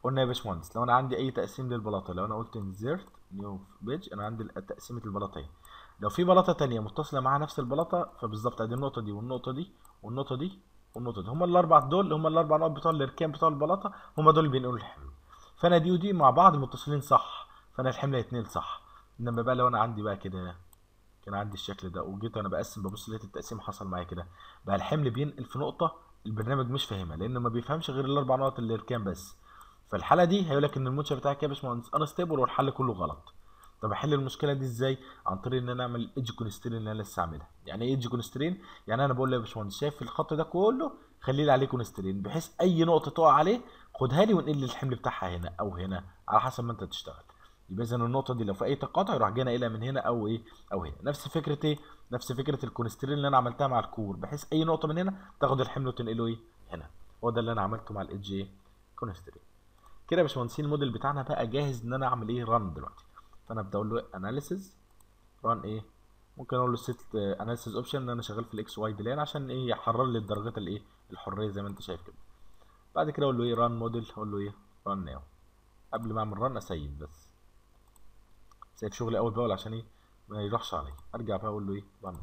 قلنا يا باشمهندس لو انا عندي اي تقسيم للبلاطه لو انا قلت انزرت نيو بيج انا عندي تقسيمه البلاطه اهي لو في بلاطه تانية متصله معاها نفس البلاطه فبالظبط ادي النقطه دي والنقطه دي والنقطه دي والنقطه دي هم الاربع دول هم الاربع نقط بتوع الاركان بتوع البلاطه هم دول اللي بينقلوا الحمل فانا دي ودي مع بعض متصلين صح فانا الحمل هيتنقل صح انما بقى لو انا عندي بقى كده كان عندي الشكل ده وجيت وانا بقسم ببص لقيت التقسيم حصل معايا كده بقى الحمل بينقل في نقطه البرنامج مش فاهمها لانه ما بيفهمش غير الاربع نقط اللي الاركان بس فالحاله دي هيقول لك ان المنشا بتاعك يا باشمهندس انا ستيبل والحل كله غلط طب احل المشكله دي ازاي عن طريق ان انا اعمل ايدج كونسترين اللي انا لسه عاملها يعني ايه ايدج كونسترين يعني انا بقول له يا باشمهندس شايف الخط ده كله خلي لي عليه كونسترين بحيث اي نقطه تقع عليه خدها لي وانقل لي الحمل بتاعها هنا او هنا على حسب ما انت تشتغل يبقى اذا النقطه دي لو في اي تقاطع يروح جاي ناقلها من هنا او ايه او هنا نفس فكره ايه نفس فكره الكونسترين اللي انا عملتها مع الكور بحيث اي نقطه من هنا تاخد الحمل وتنقله ايه هنا هو ده اللي انا عملته مع الايدج ايه كونسترين كده يا باشمهندسين الموديل بتاعنا بقى جاهز ان انا اعمل ايه ران دلوقتي فانا ابدا اقول له اناليسيز ران ايه ممكن اقول له سيت اناليسيز اوبشن ان انا شغال في الاكس واي بلان عشان ايه يحرر لي الدرجات الايه الحريه زي ما انت شايف كده بعد كده اقول له ايه ران موديل اقول له ايه ران ناو قبل ما اعمل ران اسيب بس سايب شغلي اول باول عشان ايه ما يروحش عليا ارجع بقى اقول له ايه ران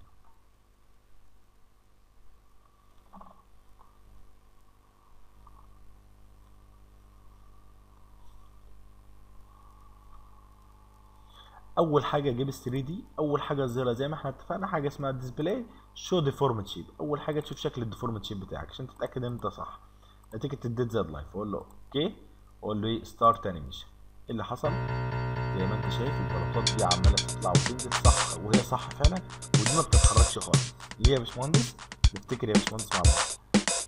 اول حاجه اجيب ال 3 دي اول حاجه اظهرها زي ما احنا اتفقنا حاجه اسمها ديسبلاي شو ديفورمت شيب اول حاجه تشوف شكل الديفورمت شيب بتاعك عشان تتاكد ان انت صح نتيجه الديد زد لايف اقول له اوكي واقول له ايه ستارت انيميشن ايه اللي حصل زي ما انت شايف البلاطات دي عماله تطلع وتنزل صح وهي صح فعلا ودي ما بتتحركش خالص ليه يا باشمهندس نفتكر يا باشمهندس مع بعض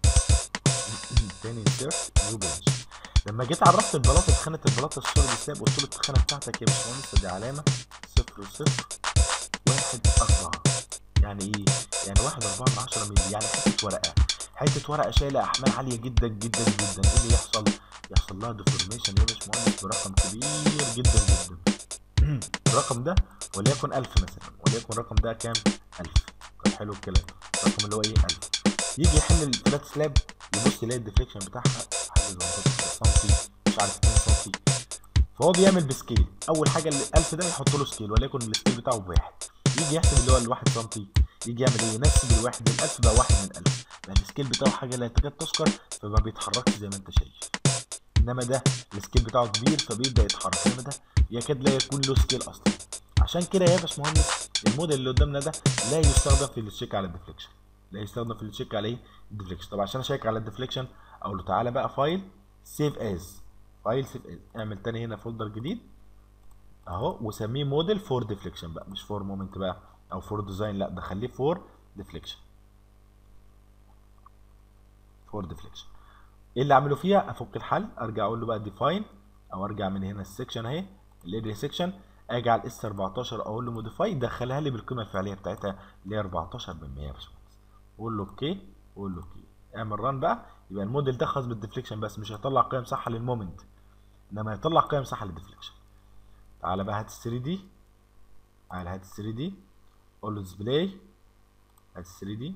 تاني انسيرت نيو بيج لما جيت عرفت البلاطه اتخانت البلاطه السوليد سلاب قلت له التخانه بتاعتك يا باشمهندس دي علامه صفر صفر واحد أربعة يعني ايه؟ يعني واحد أربعة من عشرة مللي يعني حتة ورقة حتة ورقة شايلة أحمال عالية جدا جدا جدا ايه اللي يحصل؟ يحصل لها ديفورميشن يا باشمهندس برقم كبير جدا جدا الرقم ده وليكن 1000 مثلا وليكن الرقم ده كام؟ 1000 طب حلو الكلام الرقم اللي هو ايه 1000 يجي يحل الفلات سلاب يبص يلاقي الديفليكشن بتاعها حاجه زي سم مش عارف 2 سم فهو بيعمل بسكيل اول حاجه ال 1000 ده يحط له سكيل وليكن السكيل بتاعه بواحد يجي يحسب اللي هو ال 1 سم يجي يعمل ايه ينسب الواحد من 1000 بقى واحد من 1000 بقى السكيل بتاعه حاجه لا تكاد تذكر فما بيتحركش زي ما انت شايف انما ده السكيل بتاعه كبير فبيبدا يتحرك انما ده يكاد لا يكون له سكيل اصلا عشان كده يا باشمهندس الموديل اللي قدامنا ده لا يستخدم في التشيك على الديفليكشن لا يستخدم في التشيك على ايه الديفليكشن طب عشان اشيك على الديفليكشن اقول له تعالى بقى فايل سيف از فايل سيف از اعمل تاني هنا فولدر جديد اهو وسميه موديل فور ديفليكشن بقى مش فور مومنت بقى او فور ديزاين لا ده خليه فور ديفليكشن فور ديفليكشن ايه اللي اعمله فيها افك الحل ارجع اقول له بقى ديفاين او ارجع من هنا السكشن اهي الاريا سكشن اجي على الاس 14 اقول له موديفاي دخلها لي بالقيمه الفعليه بتاعتها اللي هي 14 ب 100 يا باشمهندس قول له اوكي قول له اوكي اعمل ران بقى يبقى الموديل ده خاص بالديفليكشن بس مش هيطلع قيم صح للمومنت انما هيطلع قيم صح للديفليكشن تعالى بقى هات ال 3 دي تعالى هات ال 3 دي قول له ديسبلاي هات ال 3 دي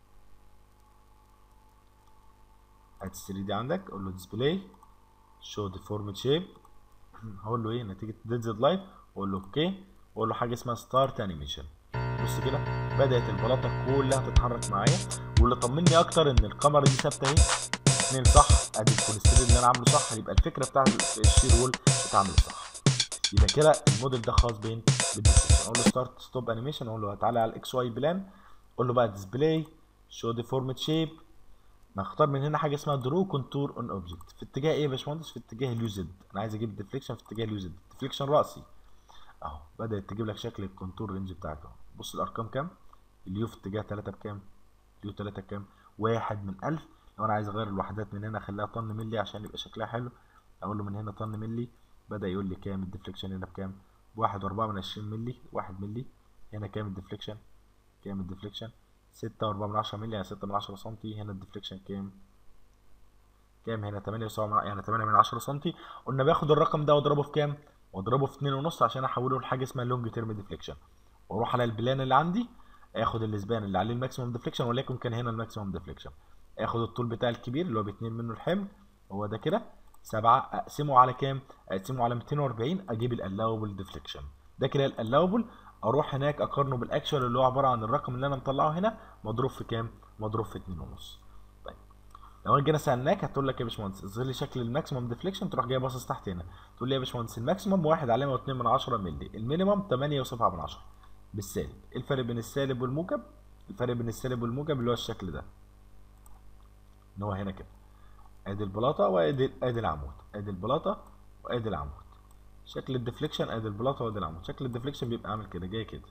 هات ال 3 دي عندك قول له ديسبلاي شو ديفورمد شيب هقول له ايه نتيجه ديد زد لايف واقول له اوكي واقول له حاجه اسمها ستارت انيميشن بص كده بدات البلاطه كلها تتحرك معايا واللي طمني اكتر ان الكاميرا دي ثابته اهي اتنين صح ادي الكوليسترول اللي انا عامله صح يبقى الفكره بتاعت الشير وول اتعملت صح يبقى كده الموديل ده خاص بين بالديسبلاي اقول له ستارت ستوب انيميشن اقول له تعالى على الاكس واي بلان اقول له بقى ديسبلاي شو ديفورمد شيب نختار من هنا حاجه اسمها درو كونتور اون اوبجكت في اتجاه ايه يا باشمهندس في اتجاه اليو زد انا عايز اجيب ديفليكشن في اتجاه اليو زد ديفليكشن راسي اهو بدات تجيب لك شكل الكونتور رينج بتاعك اهو بص الارقام كام اليو في اتجاه 3 بكام اليو 3 بكام واحد من 1000 لو انا عايز اغير الوحدات من هنا اخليها طن ملي عشان يبقى شكلها حلو اقول له من هنا طن ملي بدا يقول لي كام الديفليكشن هنا بكام بواحد واربعة من عشرين ملي واحد ملي هنا كام الديفليكشن كام الديفليكشن ستة واربعة من عشرة ملي يعني ستة من عشرة سنتي هنا الديفليكشن كام كام هنا تمانية وسبعة يعني تمانية من عشرة سنتي قلنا باخد الرقم ده واضربه في كام واضربه في اتنين ونص عشان احوله لحاجه اسمها لونج تيرم ديفليكشن واروح على البلان اللي عندي اخد الاسبان اللي عليه الماكسيموم ديفليكشن وليكن كان هنا الماكسيموم ديفليكشن اخد الطول بتاع الكبير اللي هو باتنين منه الحمل هو ده كده 7 اقسمه على كام اقسمه على 240 اجيب الالاوبل ديفليكشن ده كده الالاوبل اروح هناك اقارنه بالاكشوال اللي هو عباره عن الرقم اللي انا مطلعه هنا مضروب في كام مضروب في 2.5 طيب لو جينا سالناك هتقول لك يا باشمهندس اظهر لي شكل الماكسيمم ديفليكشن تروح جاي باصص تحت هنا تقول لي يا باشمهندس الماكسيمم 1 علامه و2 من 10 مللي المينيمم 8 و7 من 10 بالسالب ايه الفرق بين السالب والموجب الفرق بين السالب والموجب اللي هو الشكل ده ان هو هنا كده ادي البلاطه وادي ادي العمود ادي البلاطه وادي العمود شكل الديفليكشن ادي البلاطه وادي العمود شكل الديفليكشن بيبقى عامل كده جاي كده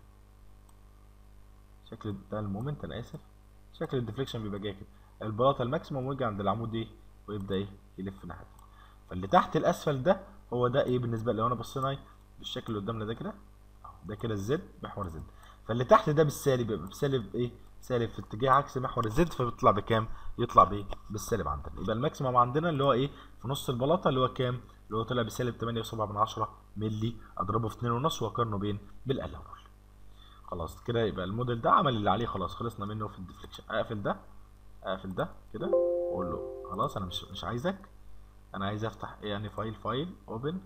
شكل ده المومنت انا اسف شكل الديفليكشن بيبقى جاي كده البلاطه الماكسيموم ويجي عند العمود ايه ويبدا ايه يلف ناحيه فاللي تحت الاسفل ده هو ده ايه بالنسبه لو انا بصينا ايه بالشكل اللي قدامنا ده كده ده كده الزد محور زد فاللي تحت ده بالسالب يبقى بسالب ايه سالب في اتجاه عكس محور الزد فبيطلع بكام يطلع بايه بالسالب عندنا يبقى الماكسيمم عندنا اللي هو ايه في نص البلاطه اللي هو كام اللي هو طلع بسالب 8.7 من 10 مللي اضربه في 2.5 واقارنه بين بالالاول خلاص كده يبقى الموديل ده عمل اللي عليه خلاص خلصنا منه في الديفليكشن اقفل ده اقفل ده كده واقول له خلاص انا مش مش عايزك انا عايز افتح ايه يعني فايل فايل اوبن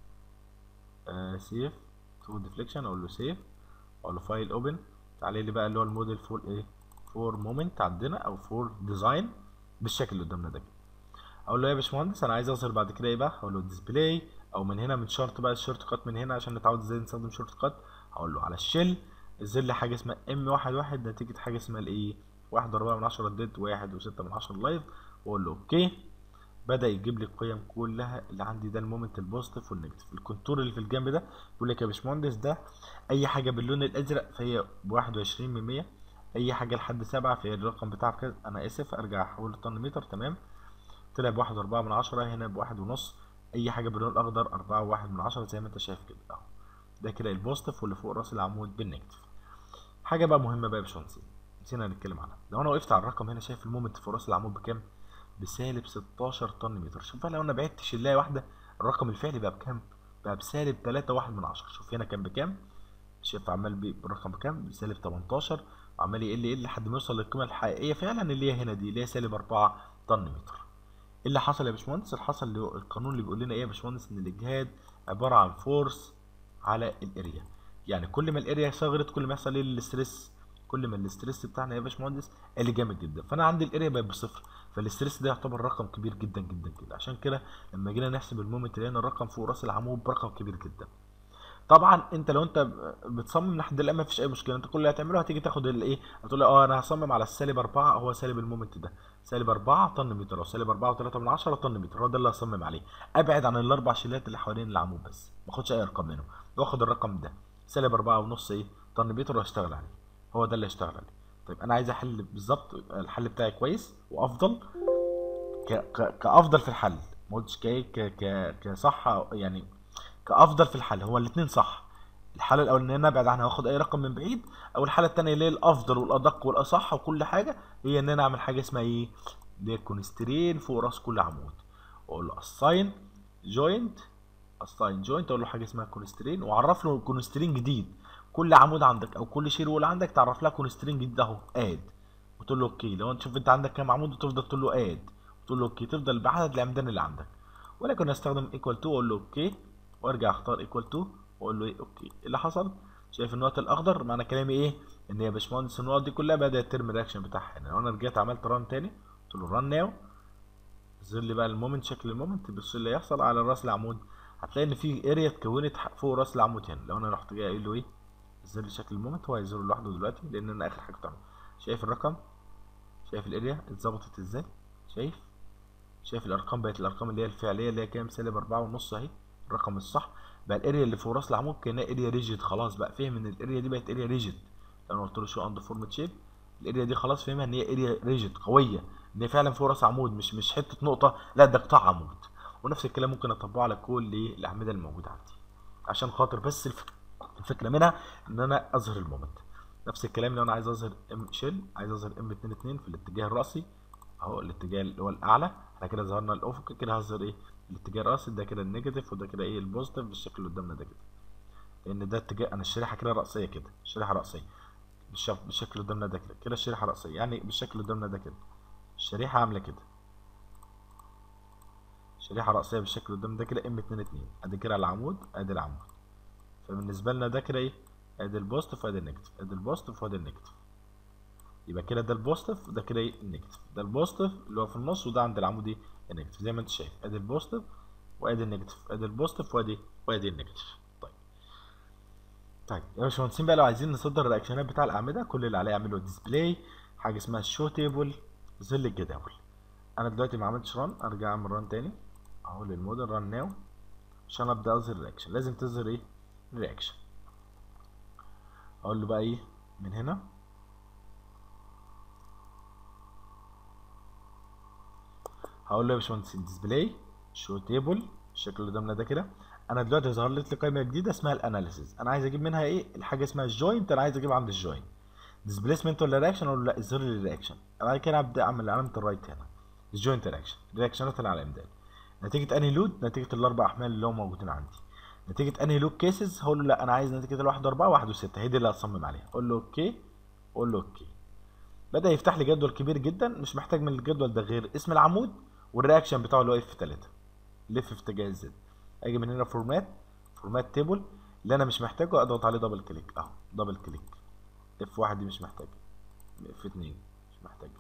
سيف تو ديفليكشن اقول له سيف اقول له فايل اوبن تعالى لي بقى اللي هو الموديل فور ايه فور مومنت عندنا او فور ديزاين بالشكل اللي قدامنا ده كده اقول له يا باشمهندس انا عايز اظهر بعد كده ايه بقى اقول له ديسبلاي او من هنا من شرط بقى الشورت كات من هنا عشان نتعود ازاي نستخدم شورت كات هقول له على الشيل يظهر لي حاجه اسمها ام واحد واحد نتيجه حاجه اسمها الايه واحد أربعة من عشرة ديد واحد وستة من عشرة لايف واقول له اوكي بدا يجيب لي القيم كلها اللي عندي ده المومنت البوزيتيف والنيجاتيف الكونتور اللي في الجنب ده بيقول لك يا باشمهندس ده اي حاجه باللون الازرق فهي ب 21 من 100 اي حاجه لحد 7 فهي الرقم بتاعها بكذا انا اسف ارجع احوله طن متر تمام طلع ب 1.4 من 10 هنا بواحد ونص اي حاجه باللون الاخضر 4 وواحد من 10 زي ما انت شايف كده اهو ده كده البوزيتيف واللي فوق راس العمود بالنيجاتيف حاجه بقى مهمه بقى يا باشمهندس نسينا نتكلم عنها لو انا وقفت على الرقم هنا شايف المومنت فوق راس العمود بكام بسالب 16 طن متر شوف بقى لو انا بعدت شلايه واحده الرقم الفعلي بقى بكام بقى بسالب 3 واحد من 10 شوف هنا كان بكام شايف عمال بالرقم بكام بسالب 18 وعمال يقل يقل لحد ما يوصل للقيمه الحقيقيه فعلا اللي هي هنا دي اللي هي سالب 4 طن متر ايه اللي حصل يا باشمهندس اللي حصل اللي هو القانون اللي بيقول لنا ايه يا باشمهندس ان الاجهاد عباره عن فورس على الاريا يعني كل ما الاريا صغرت كل ما يحصل ايه الاستريس كل ما الاستريس بتاعنا يا باشمهندس قل جامد جدا فانا عندي الاريا بقت بصفر فالاستريس ده يعتبر رقم كبير جدا جدا جدا عشان كده لما جينا نحسب المومنت لقينا الرقم فوق راس العمود برقم كبير جدا طبعا انت لو انت بتصمم لحد الان ما فيش اي مشكله انت كل اللي هتعمله هتيجي تاخد الايه هتقول لي اه انا هصمم على السالب 4 هو سالب المومنت ده سالب 4 طن متر او سالب 4 و3 من 10 طن متر هو ده اللي هصمم عليه ابعد عن الاربع شيلات اللي حوالين العمود بس ما اخدش اي ارقام منهم واخد الرقم ده سالب 4 ونص ايه طن متر واشتغل عليه هو ده اللي اشتغل عليه طيب انا عايز احل بالظبط الحل بتاعي كويس وافضل ك... ك... كافضل في الحل ما قلتش ك... ك... ك... كصح يعني كافضل في الحل هو الاثنين صح الحاله الاولانيه ان انا ابعد عنها واخد اي رقم من بعيد او الحاله الثانيه اللي هي الافضل والادق والاصح وكل حاجه هي ان انا اعمل حاجه اسمها ايه اللي هي كونسترين فوق راس كل عمود واقول له اساين جوينت اساين جوينت اقول له حاجه اسمها كونسترين واعرف له كونسترين جديد كل عمود عندك او كل شير وول عندك تعرف لها كونسترين جديد اهو اد وتقول له اوكي لو انت شوف انت عندك كام عمود وتفضل تقول له اد وتقول له اوكي تفضل بعدد العمدان اللي عندك ولكن استخدم ايكوال تو اقول له اوكي وارجع اختار ايكوال تو واقول له ايه اوكي ايه اللي حصل شايف النقط الاخضر معنى كلامي ايه ان يا باشمهندس النقط دي كلها بدات ترمي الرياكشن بتاعها هنا لو انا رجعت عملت ران تاني قلت له ران ناو ظهر لي بقى المومنت شكل المومنت بص اللي هيحصل على راس العمود هتلاقي ان في اريا اتكونت فوق راس العمود هنا لو انا رحت جاي قايل له ايه ظهر لي شكل المومنت هو هيظهر لوحده دلوقتي لان انا اخر حاجه بتعمل شايف الرقم شايف الاريا اتظبطت ازاي شايف شايف الارقام بقت الارقام اللي هي الفعليه اللي هي كام سالب أربعة ونص اهي الرقم الصح بقى الاريا اللي فوق راس العمود كانها اريا ريجيد خلاص بقى فهم ان الاريا دي بقت اريا ريجيد لو انا قلت له شو اند فورمت شيب الاريا دي خلاص فهمها ان هي اريا ريجيد قويه ان هي فعلا فوق راس عمود مش مش حته نقطه لا ده قطاع عمود ونفس الكلام ممكن اطبقه على كل الاعمده الموجوده عندي عشان خاطر بس الفكره الفكره منها ان انا اظهر المومنت نفس الكلام لو انا عايز اظهر ام شيل عايز اظهر ام 2 2 في الاتجاه الراسي اهو الاتجاه اللي هو الاعلى احنا كده ظهرنا الافق كده هظهر ايه الاتجاه الراسي ده كده النيجاتيف وده كده ايه البوزيتيف بالشكل اللي قدامنا ده كده لان ده اتجاه انا الشريحه كده راسيه كده الشريحه راسيه بالشكل اللي قدامنا ده كده كده الشريحه راسيه يعني بالشكل اللي قدامنا ده كده الشريحه عامله كده شريحه راسيه بالشكل قدام ده كده ام 2 2 ادي كده العمود ادي العمود فبالنسبه لنا ده كده ايه ادي البوزيتيف وادي النيجاتيف ادي البوزيتيف وادي النيجاتيف يبقى كده ده البوزيتيف وده كده ايه النيجاتيف ده البوزيتيف اللي هو في النص وده عند العمود ايه النيجاتيف زي ما انت شايف ادي البوزيتيف وادي النيجاتيف ادي البوزيتيف وادي وادي النيجاتيف طيب طيب يا باشمهندسين بقى لو عايزين نصدر الرياكشنات بتاع الاعمده كل اللي عليه اعمله ديسبلاي حاجه اسمها الشو تيبل ظل الجداول انا دلوقتي ما عملتش ران ارجع اعمل ران تاني اهو للموديل ران ناو عشان ابدا اظهر الرياكشن لازم تظهر ايه الرياكشن اقول له بقى ايه من هنا هقول له يا باشمهندس ديسبلاي شو تيبل الشكل اللي قدامنا ده كده انا دلوقتي ظهر لي قائمه جديده اسمها الاناليسيز انا عايز اجيب منها ايه الحاجه اسمها الجوينت انا عايز اجيب عند الجوينت ديسبيسمنت ولا رياكشن اقول له لا اظهر لي الرياكشن بعد كده ابدا اعمل علامه الرايت هنا الجوينت رياكشن الرياكشنات اللي على الامداد نتيجه انهي لود نتيجه الاربع احمال اللي هم موجودين عندي نتيجه انهي لود كيسز هقول له لا انا عايز نتيجه الواحد واربعه واحد وسته هي دي اللي هتصمم عليها اقول له اوكي اقول له اوكي بدا يفتح لي جدول كبير جدا مش محتاج من الجدول ده غير اسم العمود والرياكشن بتاعه اللي هو اف 3 لف في اتجاه الزد اجي من هنا فورمات فورمات تيبل اللي انا مش محتاجه اضغط عليه دبل كليك اهو دبل كليك اف 1 دي مش محتاجه اف 2 مش محتاجه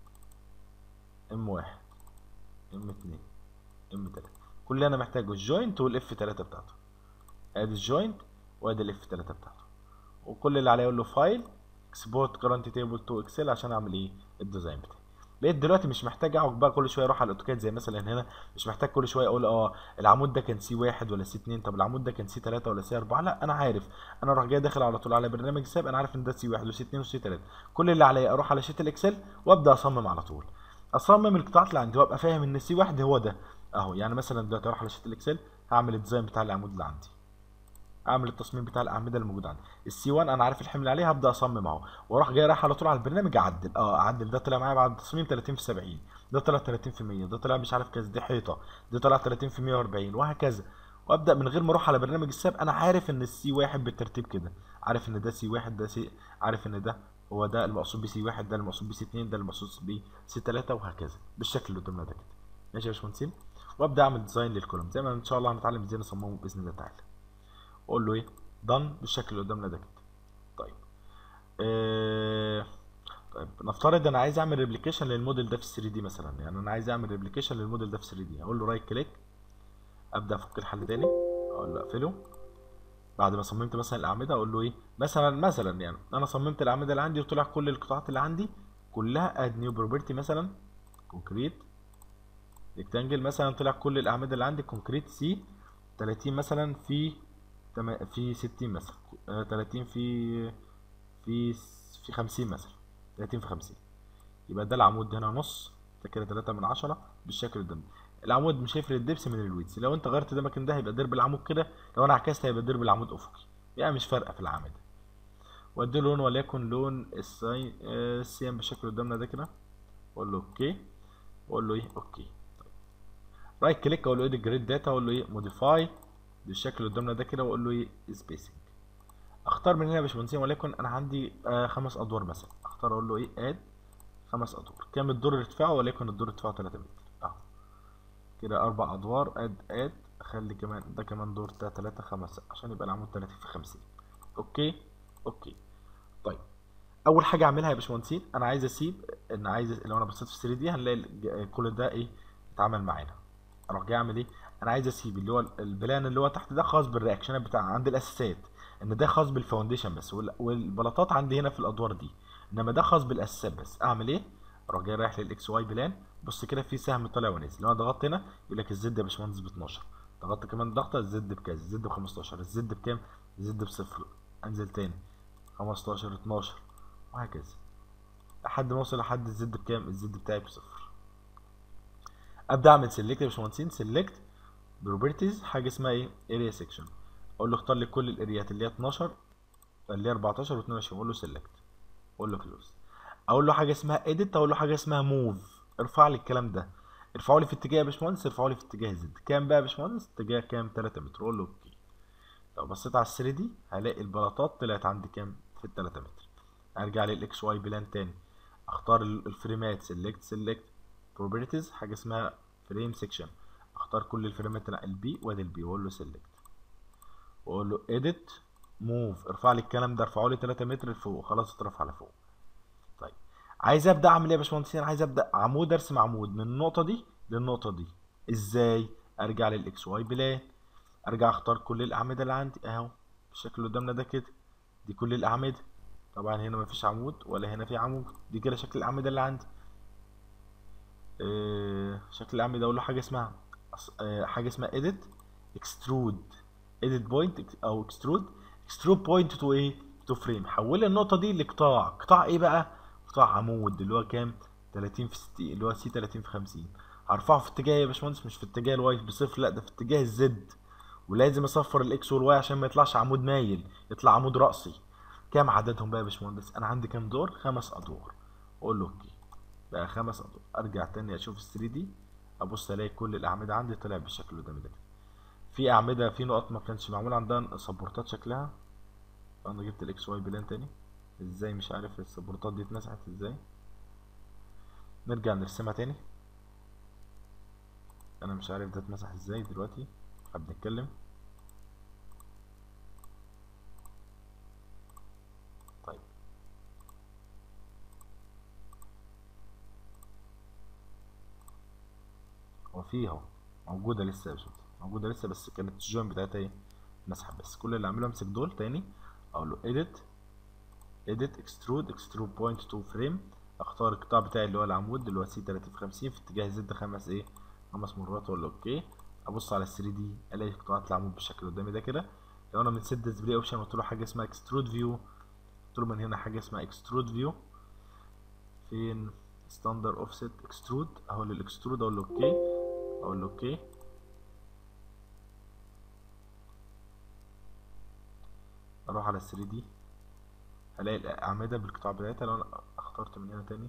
ام 1 ام 2 ام 3 كل اللي انا محتاجه الجوينت والاف 3 بتاعته ادي الجوينت وادي الاف 3 بتاعته وكل اللي عليه اقول له فايل اكسبورت كرنت تيبل تو اكسل عشان اعمل ايه الديزاين بتاعي بقيت دلوقتي مش محتاج اقعد بقى كل شويه اروح على الاوتوكاد زي مثلا هنا مش محتاج كل شويه اقول اه العمود ده كان سي واحد ولا سي اتنين طب العمود ده كان سي تلاته ولا سي اربعه لا انا عارف انا اروح جاي داخل على طول على برنامج ساب انا عارف ان ده سي واحد وسي اتنين وسي تلاته كل اللي عليا اروح على شيت الاكسل وابدا اصمم على طول اصمم القطاعات اللي عندي وابقى فاهم ان سي واحد هو ده اهو يعني مثلا دلوقتي اروح على شيت الاكسل هعمل الديزاين بتاع العمود اللي عندي اعمل التصميم بتاع الاعمده اللي موجوده عندي السي 1 انا عارف الحمل عليه هبدا اصمم اهو واروح جاي رايح على طول على البرنامج اعدل اه اعدل ده طلع معايا بعد التصميم 30 في 70 ده طلع 30 في 100 ده طلع مش عارف كذا دي حيطه ده طلع 30 في 140 وهكذا وابدا من غير ما اروح على برنامج الساب انا عارف ان السي واحد بالترتيب كده عارف ان ده سي واحد ده سي عارف ان ده هو ده المقصود بسي واحد ده المقصود بسي اتنين ده المقصود بسي تلاته وهكذا بالشكل اللي قدامنا ده كده ماشي يا باشمهندسين وابدا اعمل ديزاين للكولوم زي ما ان شاء الله هنتعلم ازاي نصممه باذن الله تعالى اقول له ايه دان بالشكل اللي قدامنا ده كده طيب آه... طيب نفترض انا عايز اعمل ريبليكيشن للموديل ده في 3 دي مثلا يعني انا عايز اعمل ريبليكيشن للموديل ده في 3 دي اقول له رايت كليك ابدا افك الحل تاني اقول له اقفله بعد ما صممت مثلا الاعمده اقول له ايه مثلا مثلا يعني انا صممت الاعمده اللي عندي وطلع كل القطاعات اللي عندي كلها اد نيو بروبرتي مثلا كونكريت ريكتانجل مثلا طلع كل الاعمده اللي عندي كونكريت سي 30 مثلا في في 60 مثلا 30 في في في 50 مثلا 30 في 50 يبقى ده العمود هنا نص ده كده 3 من 10 بالشكل ده العمود مش هيفرق الدبس من الويدز لو انت غيرت ده مكان ده هيبقى درب العمود كده لو انا عكست هيبقى درب العمود افقي يعني مش فارقه في العمود وادي لون وليكن لون الساين السيام بالشكل قدامنا ده كده واقول له اوكي واقول له ايه اوكي طيب رايت كليك اقول له ايه جريد داتا اقول له ايه موديفاي بالشكل اللي قدامنا ده كده واقول له ايه سبيسنج اختار من هنا يا باشمهندسين وليكن انا عندي آه خمس ادوار مثلا اختار اقول له ايه اد خمس ادوار كام الدور ارتفاعه وليكن الدور ارتفاعه 3 متر اهو كده اربع ادوار اد اد اخلي كمان ده كمان دور ده 3 5 عشان يبقى العمود 30 في 50 اوكي اوكي طيب اول حاجه اعملها يا باشمهندسين انا عايز اسيب ان عايز لو انا بصيت في 3 دي هنلاقي كل ده ايه اتعمل معانا اروح جاي اعمل ايه انا عايز اسيب اللي هو البلان اللي هو تحت ده خاص بالرياكشنات بتاع عند الاساسات ان ده خاص بالفاونديشن بس والبلاطات عندي هنا في الادوار دي انما ده خاص بالاساسات بس اعمل ايه اروح جاي رايح للاكس واي بلان بص كده في سهم طالع ونازل لو انا ضغطت هنا يقول لك الزد يا باشمهندس ب 12 ضغطت كمان ضغطه الزد بكذا الزد ب 15 الزد بكام الزد بصفر انزل تاني 15 12 وهكذا لحد ما اوصل لحد الزد بكام الزد بتاعي بصفر ابدا اعمل سيلكت يا باشمهندسين سيلكت بروبرتيز حاجه اسمها ايه اريا سيكشن اقول له اختار لي كل الاريات اللي هي 12 اللي هي 14 و22 اقول له سيلكت اقول له كلوز اقول له حاجه اسمها اديت اقول له حاجه اسمها موف ارفع لي الكلام ده ارفعوا لي في اتجاه يا باشمهندس ارفعوا لي في اتجاه زد كام بقى يا باشمهندس اتجاه كام 3 متر اقول له اوكي لو بصيت على ال 3 دي هلاقي البلاطات طلعت عندي كام في ال 3 متر ارجع للاكس واي بلان تاني اختار الفريمات سيلكت سيلكت بروبرتيز حاجه اسمها فريم سيكشن اختار اختار كل الفريمات البي وادي البي واقول له سيلكت واقول له اديت موف ارفع لي الكلام ده ارفعه لي 3 متر لفوق خلاص اترفع لفوق طيب عايز ابدا اعمل ايه يا باشمهندسين عايز ابدا عمود ارسم عمود من النقطه دي للنقطه دي ازاي ارجع للاكس واي بلان ارجع اختار كل الاعمده اللي عندي اهو بالشكل اللي قدامنا ده كده دي كل الاعمده طبعا هنا مفيش عمود ولا هنا في عمود دي كده شكل الاعمده اللي عندي آه شكل الاعمده اقول له حاجه اسمها آه حاجه اسمها edit extrude edit point او extrude extrude point to ايه to frame حول النقطه دي لقطاع قطاع ايه بقى قطاع عمود اللي هو كام 30 في 60 اللي هو سي 30 في 50 هرفعه في اتجاه يا باشمهندس مش في اتجاه الواي بصفر لا ده في اتجاه الزد ولازم اصفر الاكس والواي عشان ما يطلعش عمود مايل يطلع عمود رأسي كام عددهم بقى يا باشمهندس انا عندي كام دور خمس ادوار اقول له اوكي بقى خمس ادوار ارجع تاني اشوف ال 3 دي ابص الاقي كل الاعمده عندي طلع بالشكل اللي قدامي ده في اعمده في نقط ما كانش معمول عندها سبورتات شكلها انا جبت الاكس واي بلان تاني ازاي مش عارف السبورتات دي اتمسحت ازاي نرجع نرسمها تاني انا مش عارف ده اتمسح ازاي دلوقتي بنتكلم طيب هو في اهو موجوده لسه يا باشمهندس موجوده لسه بس كانت الجوين بتاعتها ايه مسحه بس كل اللي اعمله امسك دول تاني اقول له edit edit extrude extrude point to frame اختار القطاع بتاعي اللي هو العمود اللي هو سي 30 في 50 في اتجاه زد خمس ايه خمس مرات واقول له اوكي ابص على ال 3 دي الاقي قطاعات العمود بالشكل قدامي ده كده لو انا من سيت ديسبلاي اوبشن قلت له حاجه اسمها اكسترود فيو قلت له من هنا حاجه اسمها اكسترود فيو فين ستاندر اوفست اكسترود اهو للاكسترود اقول له اوكي اقول له اوكي اروح على 3 دي هلاقي الاعمده بالقطاع بتاعتها لو انا اخترت من هنا تاني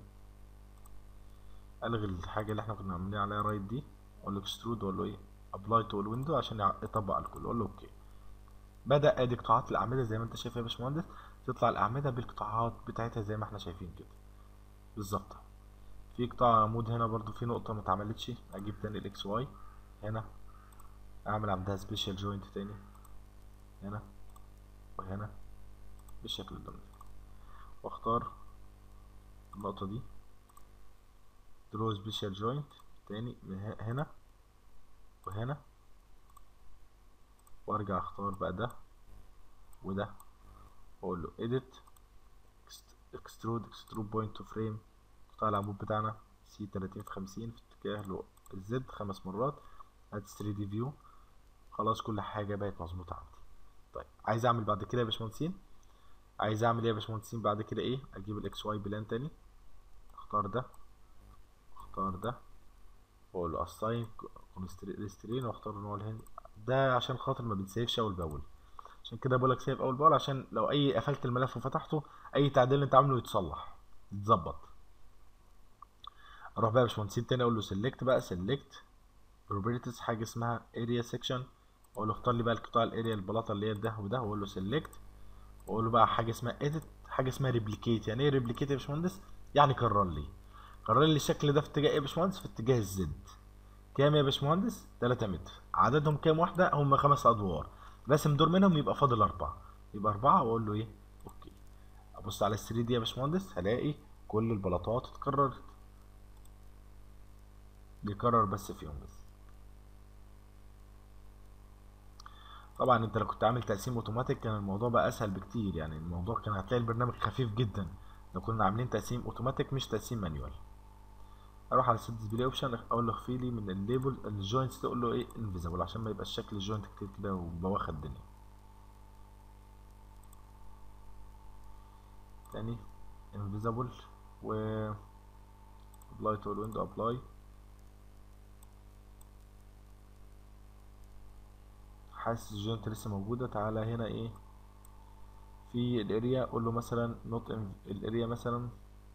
الغي الحاجه اللي احنا كنا عاملين عليها رايت دي اقول له اكسترود واقول له ايه ابلاي تو الويندو عشان يطبق الكل اقول له اوكي بدا ادي قطاعات الاعمده زي ما انت شايف يا باشمهندس تطلع الاعمده بالقطاعات بتاعتها زي ما احنا شايفين كده بالظبط في قطاع عمود هنا برضو في نقطه ما اتعملتش اجيب تاني الاكس واي هنا اعمل عندها سبيشال جوينت تاني هنا وهنا بالشكل ده واختار النقطه دي درو سبيشال جوينت تاني من هنا وهنا وارجع اختار بقى ده وده واقول له edit extrude extrude point to frame قطاع العمود بتاعنا سي 30 في 50 في اتجاه الزد خمس مرات اد 3 دي فيو خلاص كل حاجة بقت مظبوطة عندي طيب عايز اعمل بعد كده يا باشمهندسين عايز اعمل ايه يا باشمهندسين بعد كده ايه اجيب الاكس واي بلان تاني اختار ده اختار ده واقول له اساين ريسترين واختار نوع الهند ده عشان خاطر ما بنسيفش اول باول عشان كده بقول لك سيف اول باول عشان لو اي قفلت الملف وفتحته اي تعديل انت عامله يتصلح يتظبط اروح بقى يا باشمهندسين تاني اقول له سيلكت بقى سيلكت بروبرتيز حاجه اسمها اريا سيكشن اقول له اختار لي بقى القطاع الاريا البلاطه اللي هي ده وده واقول له سيلكت واقول له بقى حاجه اسمها اديت حاجه اسمها ريبليكيت يعني ايه ريبليكيت يا باشمهندس يعني كرر لي قرر لي الشكل ده في اتجاه ايه يا باشمهندس في اتجاه الزد كام يا باشمهندس 3 متر عددهم كام واحده هم خمس ادوار راسم دور منهم يبقى فاضل أربعة يبقى أربعة وأقول له إيه أوكي أبص على ال 3 دي يا باشمهندس هلاقي كل البلاطات اتكررت بيكرر بس فيهم بس طبعا انت لو كنت عامل تقسيم اوتوماتيك كان الموضوع بقى اسهل بكتير يعني الموضوع كان هتلاقي البرنامج خفيف جدا لو كنا عاملين تقسيم اوتوماتيك مش تقسيم مانيوال اروح على السيت ديسبلاي اوبشن اقول له اخفي لي من الليبل الجوينتس تقول له ايه انفيزبل عشان ما يبقاش شكل الجوينت كتير كده وبواخد الدنيا تاني انفيزبل و ابلاي تو الويندو ابلاي حاسس الجوينت لسه موجودة تعالى هنا ايه في الاريا قول له مثلا نوت الاريا مثلا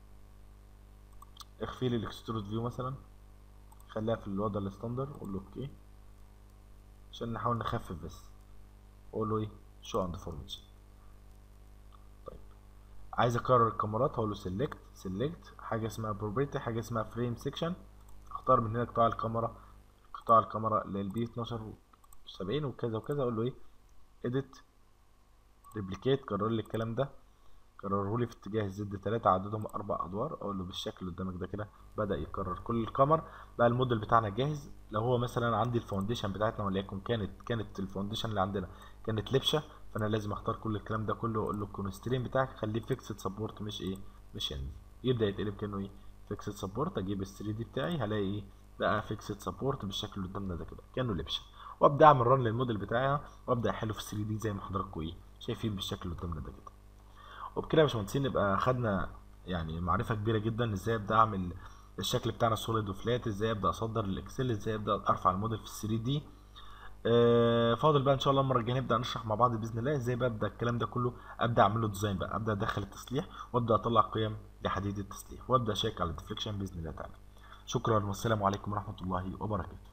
اخفي لي الاكسترود فيو مثلا خليها في الوضع الستاندر قول له اوكي عشان نحاول نخفف بس قول له ايه شو اند فورميشن طيب عايز اكرر الكاميرات هقول له سيلكت سيلكت حاجه اسمها بروبرتي حاجه اسمها فريم سيكشن اختار من هنا قطاع الكاميرا بتاع الكاميرا اللي هي البي 12 70 وكذا وكذا اقول له ايه اديت ريبليكيت كرر لي الكلام ده كرره لي في اتجاه الزد 3 عددهم اربع ادوار اقول له بالشكل اللي قدامك ده كده بدا يكرر كل القمر بقى الموديل بتاعنا جاهز لو هو مثلا عندي الفاونديشن بتاعتنا وليكن كانت كانت الفاونديشن اللي عندنا كانت لبشه فانا لازم اختار كل الكلام ده كله واقول له الكونسترين بتاعك خليه فيكسد سبورت مش ايه مش ينزل يبدا يتقلب كانه ايه فيكسد سبورت اجيب ال 3 دي بتاعي هلاقي ايه بقى فيكسد سبورت بالشكل اللي قدامنا ده كده كانه لبشه وابدا اعمل رن للموديل بتاعي وابدا احله في 3 دي زي ما حضراتكم ايه شايفين بالشكل اللي قدامنا ده كده وبكده يا باشمهندسين نبقى خدنا يعني معرفه كبيره جدا ازاي ابدا اعمل الشكل بتاعنا سوليد وفلات ازاي ابدا اصدر الاكسل ازاي ابدا ارفع الموديل في 3 دي آه فاضل بقى ان شاء الله المره الجايه نبدا نشرح مع بعض باذن الله ازاي ببدا الكلام ده كله ابدا اعمل له ديزاين بقى ابدا ادخل التسليح وابدا اطلع قيم لحديد التسليح وابدا اشيك على الديفليكشن باذن الله تعالى شكرا والسلام عليكم ورحمه الله وبركاته